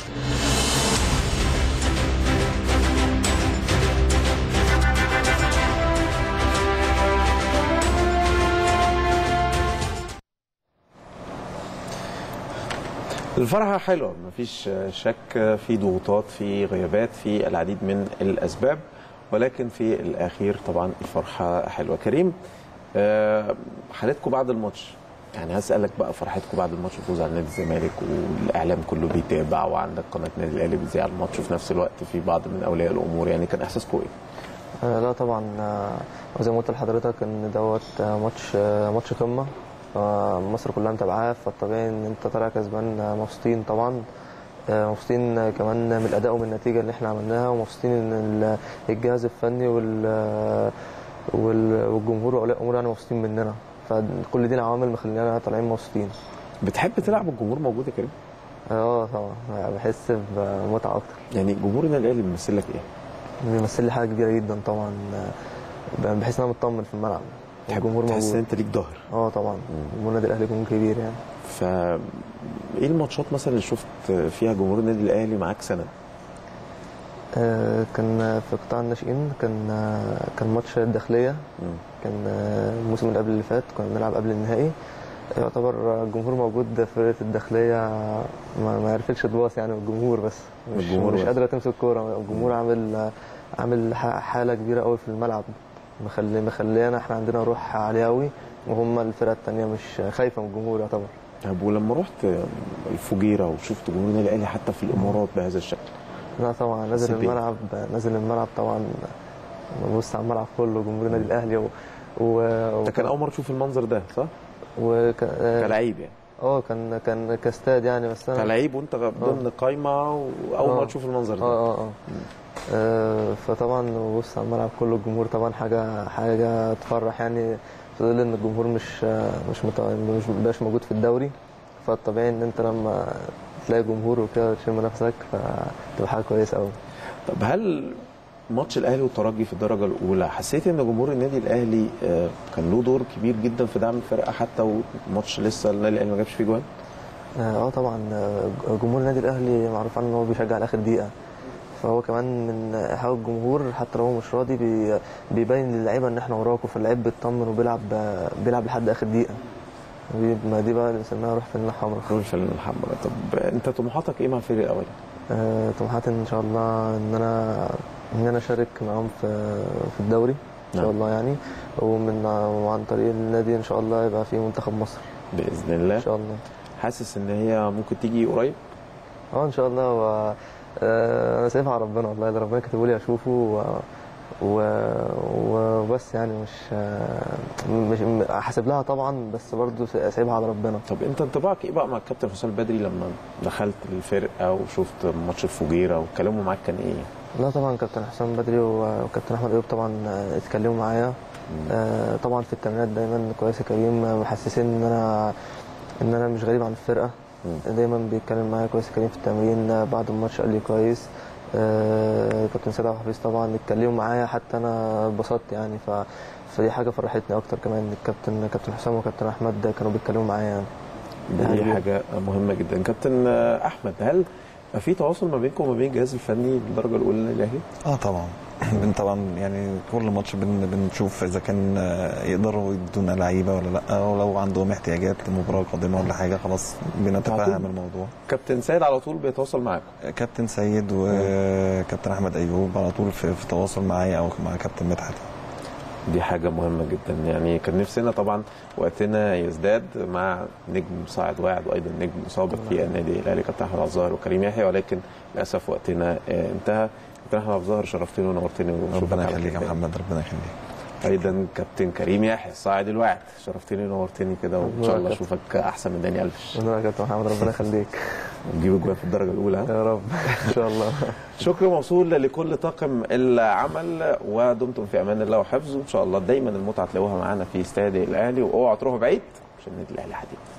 [SPEAKER 1] الفرحة حلوة مفيش شك في ضغوطات في غيابات في العديد من الأسباب ولكن في الأخير طبعا الفرحة حلوة كريم آه، حالتكم بعد الماتش يعني هسألك بقى فرحتكم بعد الماتش الفوز على نادي الزمالك والإعلام كله بيتابع وعندك قناة نادي الأهلي بتذيع الماتش وفي نفس الوقت في بعض من أولياء الأمور يعني كان إحساسكم إيه؟
[SPEAKER 3] آه، لا طبعا آه، زي ما قلت لحضرتك ان دوت آه، ماتش آه، ماتش قمه آه، مصر كلها متابعاه فالطبيعي ان انت طالع كسبان آه، مبسوطين طبعا آه، مبسوطين آه، كمان من الاداء ومن النتيجه اللي احنا عملناها ومبسوطين ان ال- الجهاز الفني وال آه، وال- والجمهور واولياء الامور يعني مبسوطين مننا فكل دي العوامل مخلينا طالعين مبسوطين
[SPEAKER 1] بتحب تلعب الجمهور موجود يا كريم؟
[SPEAKER 3] اه طبعا بحس بمتعه اكتر
[SPEAKER 1] يعني جمهور النادي الأهلي بيمثل لك إيه؟
[SPEAKER 3] بيمثل لي حاجه كبيره جدا طبعا آه، بحس ان انا مطمن في الملعب
[SPEAKER 1] تحب
[SPEAKER 3] الجمهور
[SPEAKER 1] تحس إن
[SPEAKER 3] موجود
[SPEAKER 1] أنت ليك ظهر
[SPEAKER 3] اه طبعا جمهور النادي الاهلي جمهور كبير يعني
[SPEAKER 1] ف ايه الماتشات مثلا اللي شفت فيها جمهور النادي الاهلي معاك سند
[SPEAKER 3] آه، كان في قطاع الناشئين كان آه، كان ماتش الداخليه كان آه، الموسم اللي قبل اللي فات كنا بنلعب قبل النهائي يعتبر الجمهور موجود في فرقه الداخليه ما, ما عرفتش تباص يعني الجمهور بس مش,
[SPEAKER 1] الجمهور
[SPEAKER 3] مش
[SPEAKER 1] بس.
[SPEAKER 3] قادره تمسك الكوره الجمهور عامل عامل ح- حاله كبيره قوي في الملعب مخلي مخلينا احنا عندنا روح عاليه قوي وهم الفرقه الثانيه مش خايفه من الجمهور يعتبر
[SPEAKER 1] طب ولما رحت الفجيره وشفت جمهور النادي الاهلي حتى في الامارات بهذا الشكل
[SPEAKER 3] لا طبعا نازل
[SPEAKER 1] حسيت بإيه؟
[SPEAKER 3] الملعب نازل الملعب طبعا ببص على الملعب كله جمهور النادي الاهلي و و
[SPEAKER 1] ده كان اول مره تشوف المنظر ده صح؟
[SPEAKER 3] وك... اه
[SPEAKER 1] كلاعب يعني
[SPEAKER 3] آه، كان كان كاستاد يعني بس انا
[SPEAKER 1] كلاعب وانت ضمن قايمه واول
[SPEAKER 3] آه.
[SPEAKER 1] مره تشوف المنظر ده
[SPEAKER 3] اه اه اه آه، فطبعا ببص على الملعب كله الجمهور طبعا حاجه حاجه تفرح يعني في ظل ان الجمهور مش مش مت... مش مبقاش موجود في الدوري فالطبيعي ان انت لما تلاقي جمهور وكده تشم نفسك فتبقى حاجه كويسه قوي
[SPEAKER 1] طب هل ماتش الاهلي والترجي في الدرجه الاولى حسيت ان جمهور النادي الاهلي آه، كان له دور كبير جدا في دعم الفرقه حتى والماتش لسه النادي الاهلي ما جابش فيه جوان
[SPEAKER 3] اه طبعا آه، جمهور النادي الاهلي معروف عنه ان هو بيشجع لاخر دقيقه فهو كمان من ايحاء الجمهور حتى لو هو مش راضي بي بيبين للعيبه ان احنا وراكم فاللعيب بيطمن وبيلعب آه، بيلعب لحد اخر دقيقه دي- ما دي بقى اللي بنسميها روح فانيلا حمراء
[SPEAKER 1] روح الفانلة الحمراء طب انت طموحاتك ايه مع الفريق الاول؟
[SPEAKER 3] آه، طموحاتي ان شاء الله ان انا ان انا اشارك معاهم في في الدوري ان شاء
[SPEAKER 1] نعم.
[SPEAKER 3] الله يعني ومن وعن طريق النادي ان شاء الله يبقى في منتخب مصر
[SPEAKER 1] باذن الله
[SPEAKER 3] ان شاء الله
[SPEAKER 1] حاسس ان هي ممكن تيجي قريب
[SPEAKER 3] اه ان شاء الله و... آه، انا سايبها على ربنا والله اللي ربنا كاتبه لي اشوفه و... و... وبس يعني مش آه، مش حاسب لها طبعا بس برضو سايبها على ربنا
[SPEAKER 1] طب انت انطباعك ايه بقى مع الكابتن حسام بدري لما دخلت الفرقه وشفت ماتش الفجيره وكلامه معاك كان ايه؟
[SPEAKER 3] لا طبعا كابتن حسام بدري وكابتن احمد ايوب طبعا آه، اتكلموا معايا آه، طبعا في التمرينات دايما كويس يا كريم آه، محسسين ان انا ان انا مش غريب عن الفرقه دايما بيتكلم معايا كويس يا كريم في التمرين آه، بعد الماتش قال لي كويس آه، كابتن سيد عبد الحفيظ طبعا اتكلموا معايا حتى انا اتبسطت يعني ف فدي حاجه فرحتني اكتر كمان الكابتن كابتن حسام وكابتن احمد كانوا بيتكلموا معايا يعني
[SPEAKER 1] دي
[SPEAKER 3] حقيقي.
[SPEAKER 1] حاجه مهمه جدا كابتن احمد هل في تواصل ما بينكم وما بين الجهاز الفني بالدرجه الاولى للاهلي؟
[SPEAKER 2] اه طبعا بن طبعا يعني كل ماتش بن بنشوف اذا كان آه، يقدروا يدونا لعيبه ولا لا ولو عندهم احتياجات لمباراه قادمه ولا حاجه خلاص بنتفاهم الموضوع
[SPEAKER 1] كابتن سيد على طول بيتواصل معاك
[SPEAKER 2] كابتن سيد وكابتن احمد ايوب على طول في, في تواصل معايا او مع كابتن مدحت
[SPEAKER 1] دي حاجة مهمة جدا يعني كان نفسنا طبعا وقتنا يزداد مع نجم صاعد واعد وايضا نجم سابق في النادي الاهلي كابتن احمد عبد الظاهر وكريم يحيى ولكن للاسف وقتنا آه، انتهى كابتن احمد عبد الظاهر شرفتني ونورتني ونشوفك
[SPEAKER 2] ربنا
[SPEAKER 1] على
[SPEAKER 2] يخليك يا
[SPEAKER 1] خير.
[SPEAKER 2] محمد ربنا يخليك
[SPEAKER 1] ايضا كابتن كريم يحيى الصاعد الواعد شرفتني ونورتني كده وان شاء الله
[SPEAKER 3] كابتن.
[SPEAKER 1] اشوفك احسن من داني الفش
[SPEAKER 3] ونورك يا كابتن محمد ربنا يخليك
[SPEAKER 1] ونجيب اجوان في الدرجه الاولى ها؟
[SPEAKER 3] يا رب ان شاء الله
[SPEAKER 1] شكر موصول لكل طاقم العمل ودمتم في امان الله وحفظه ان شاء الله دايما المتعه تلاقوها معانا في استاد الاهلي واوعوا تروحوا بعيد عشان النادي الاهلي حديث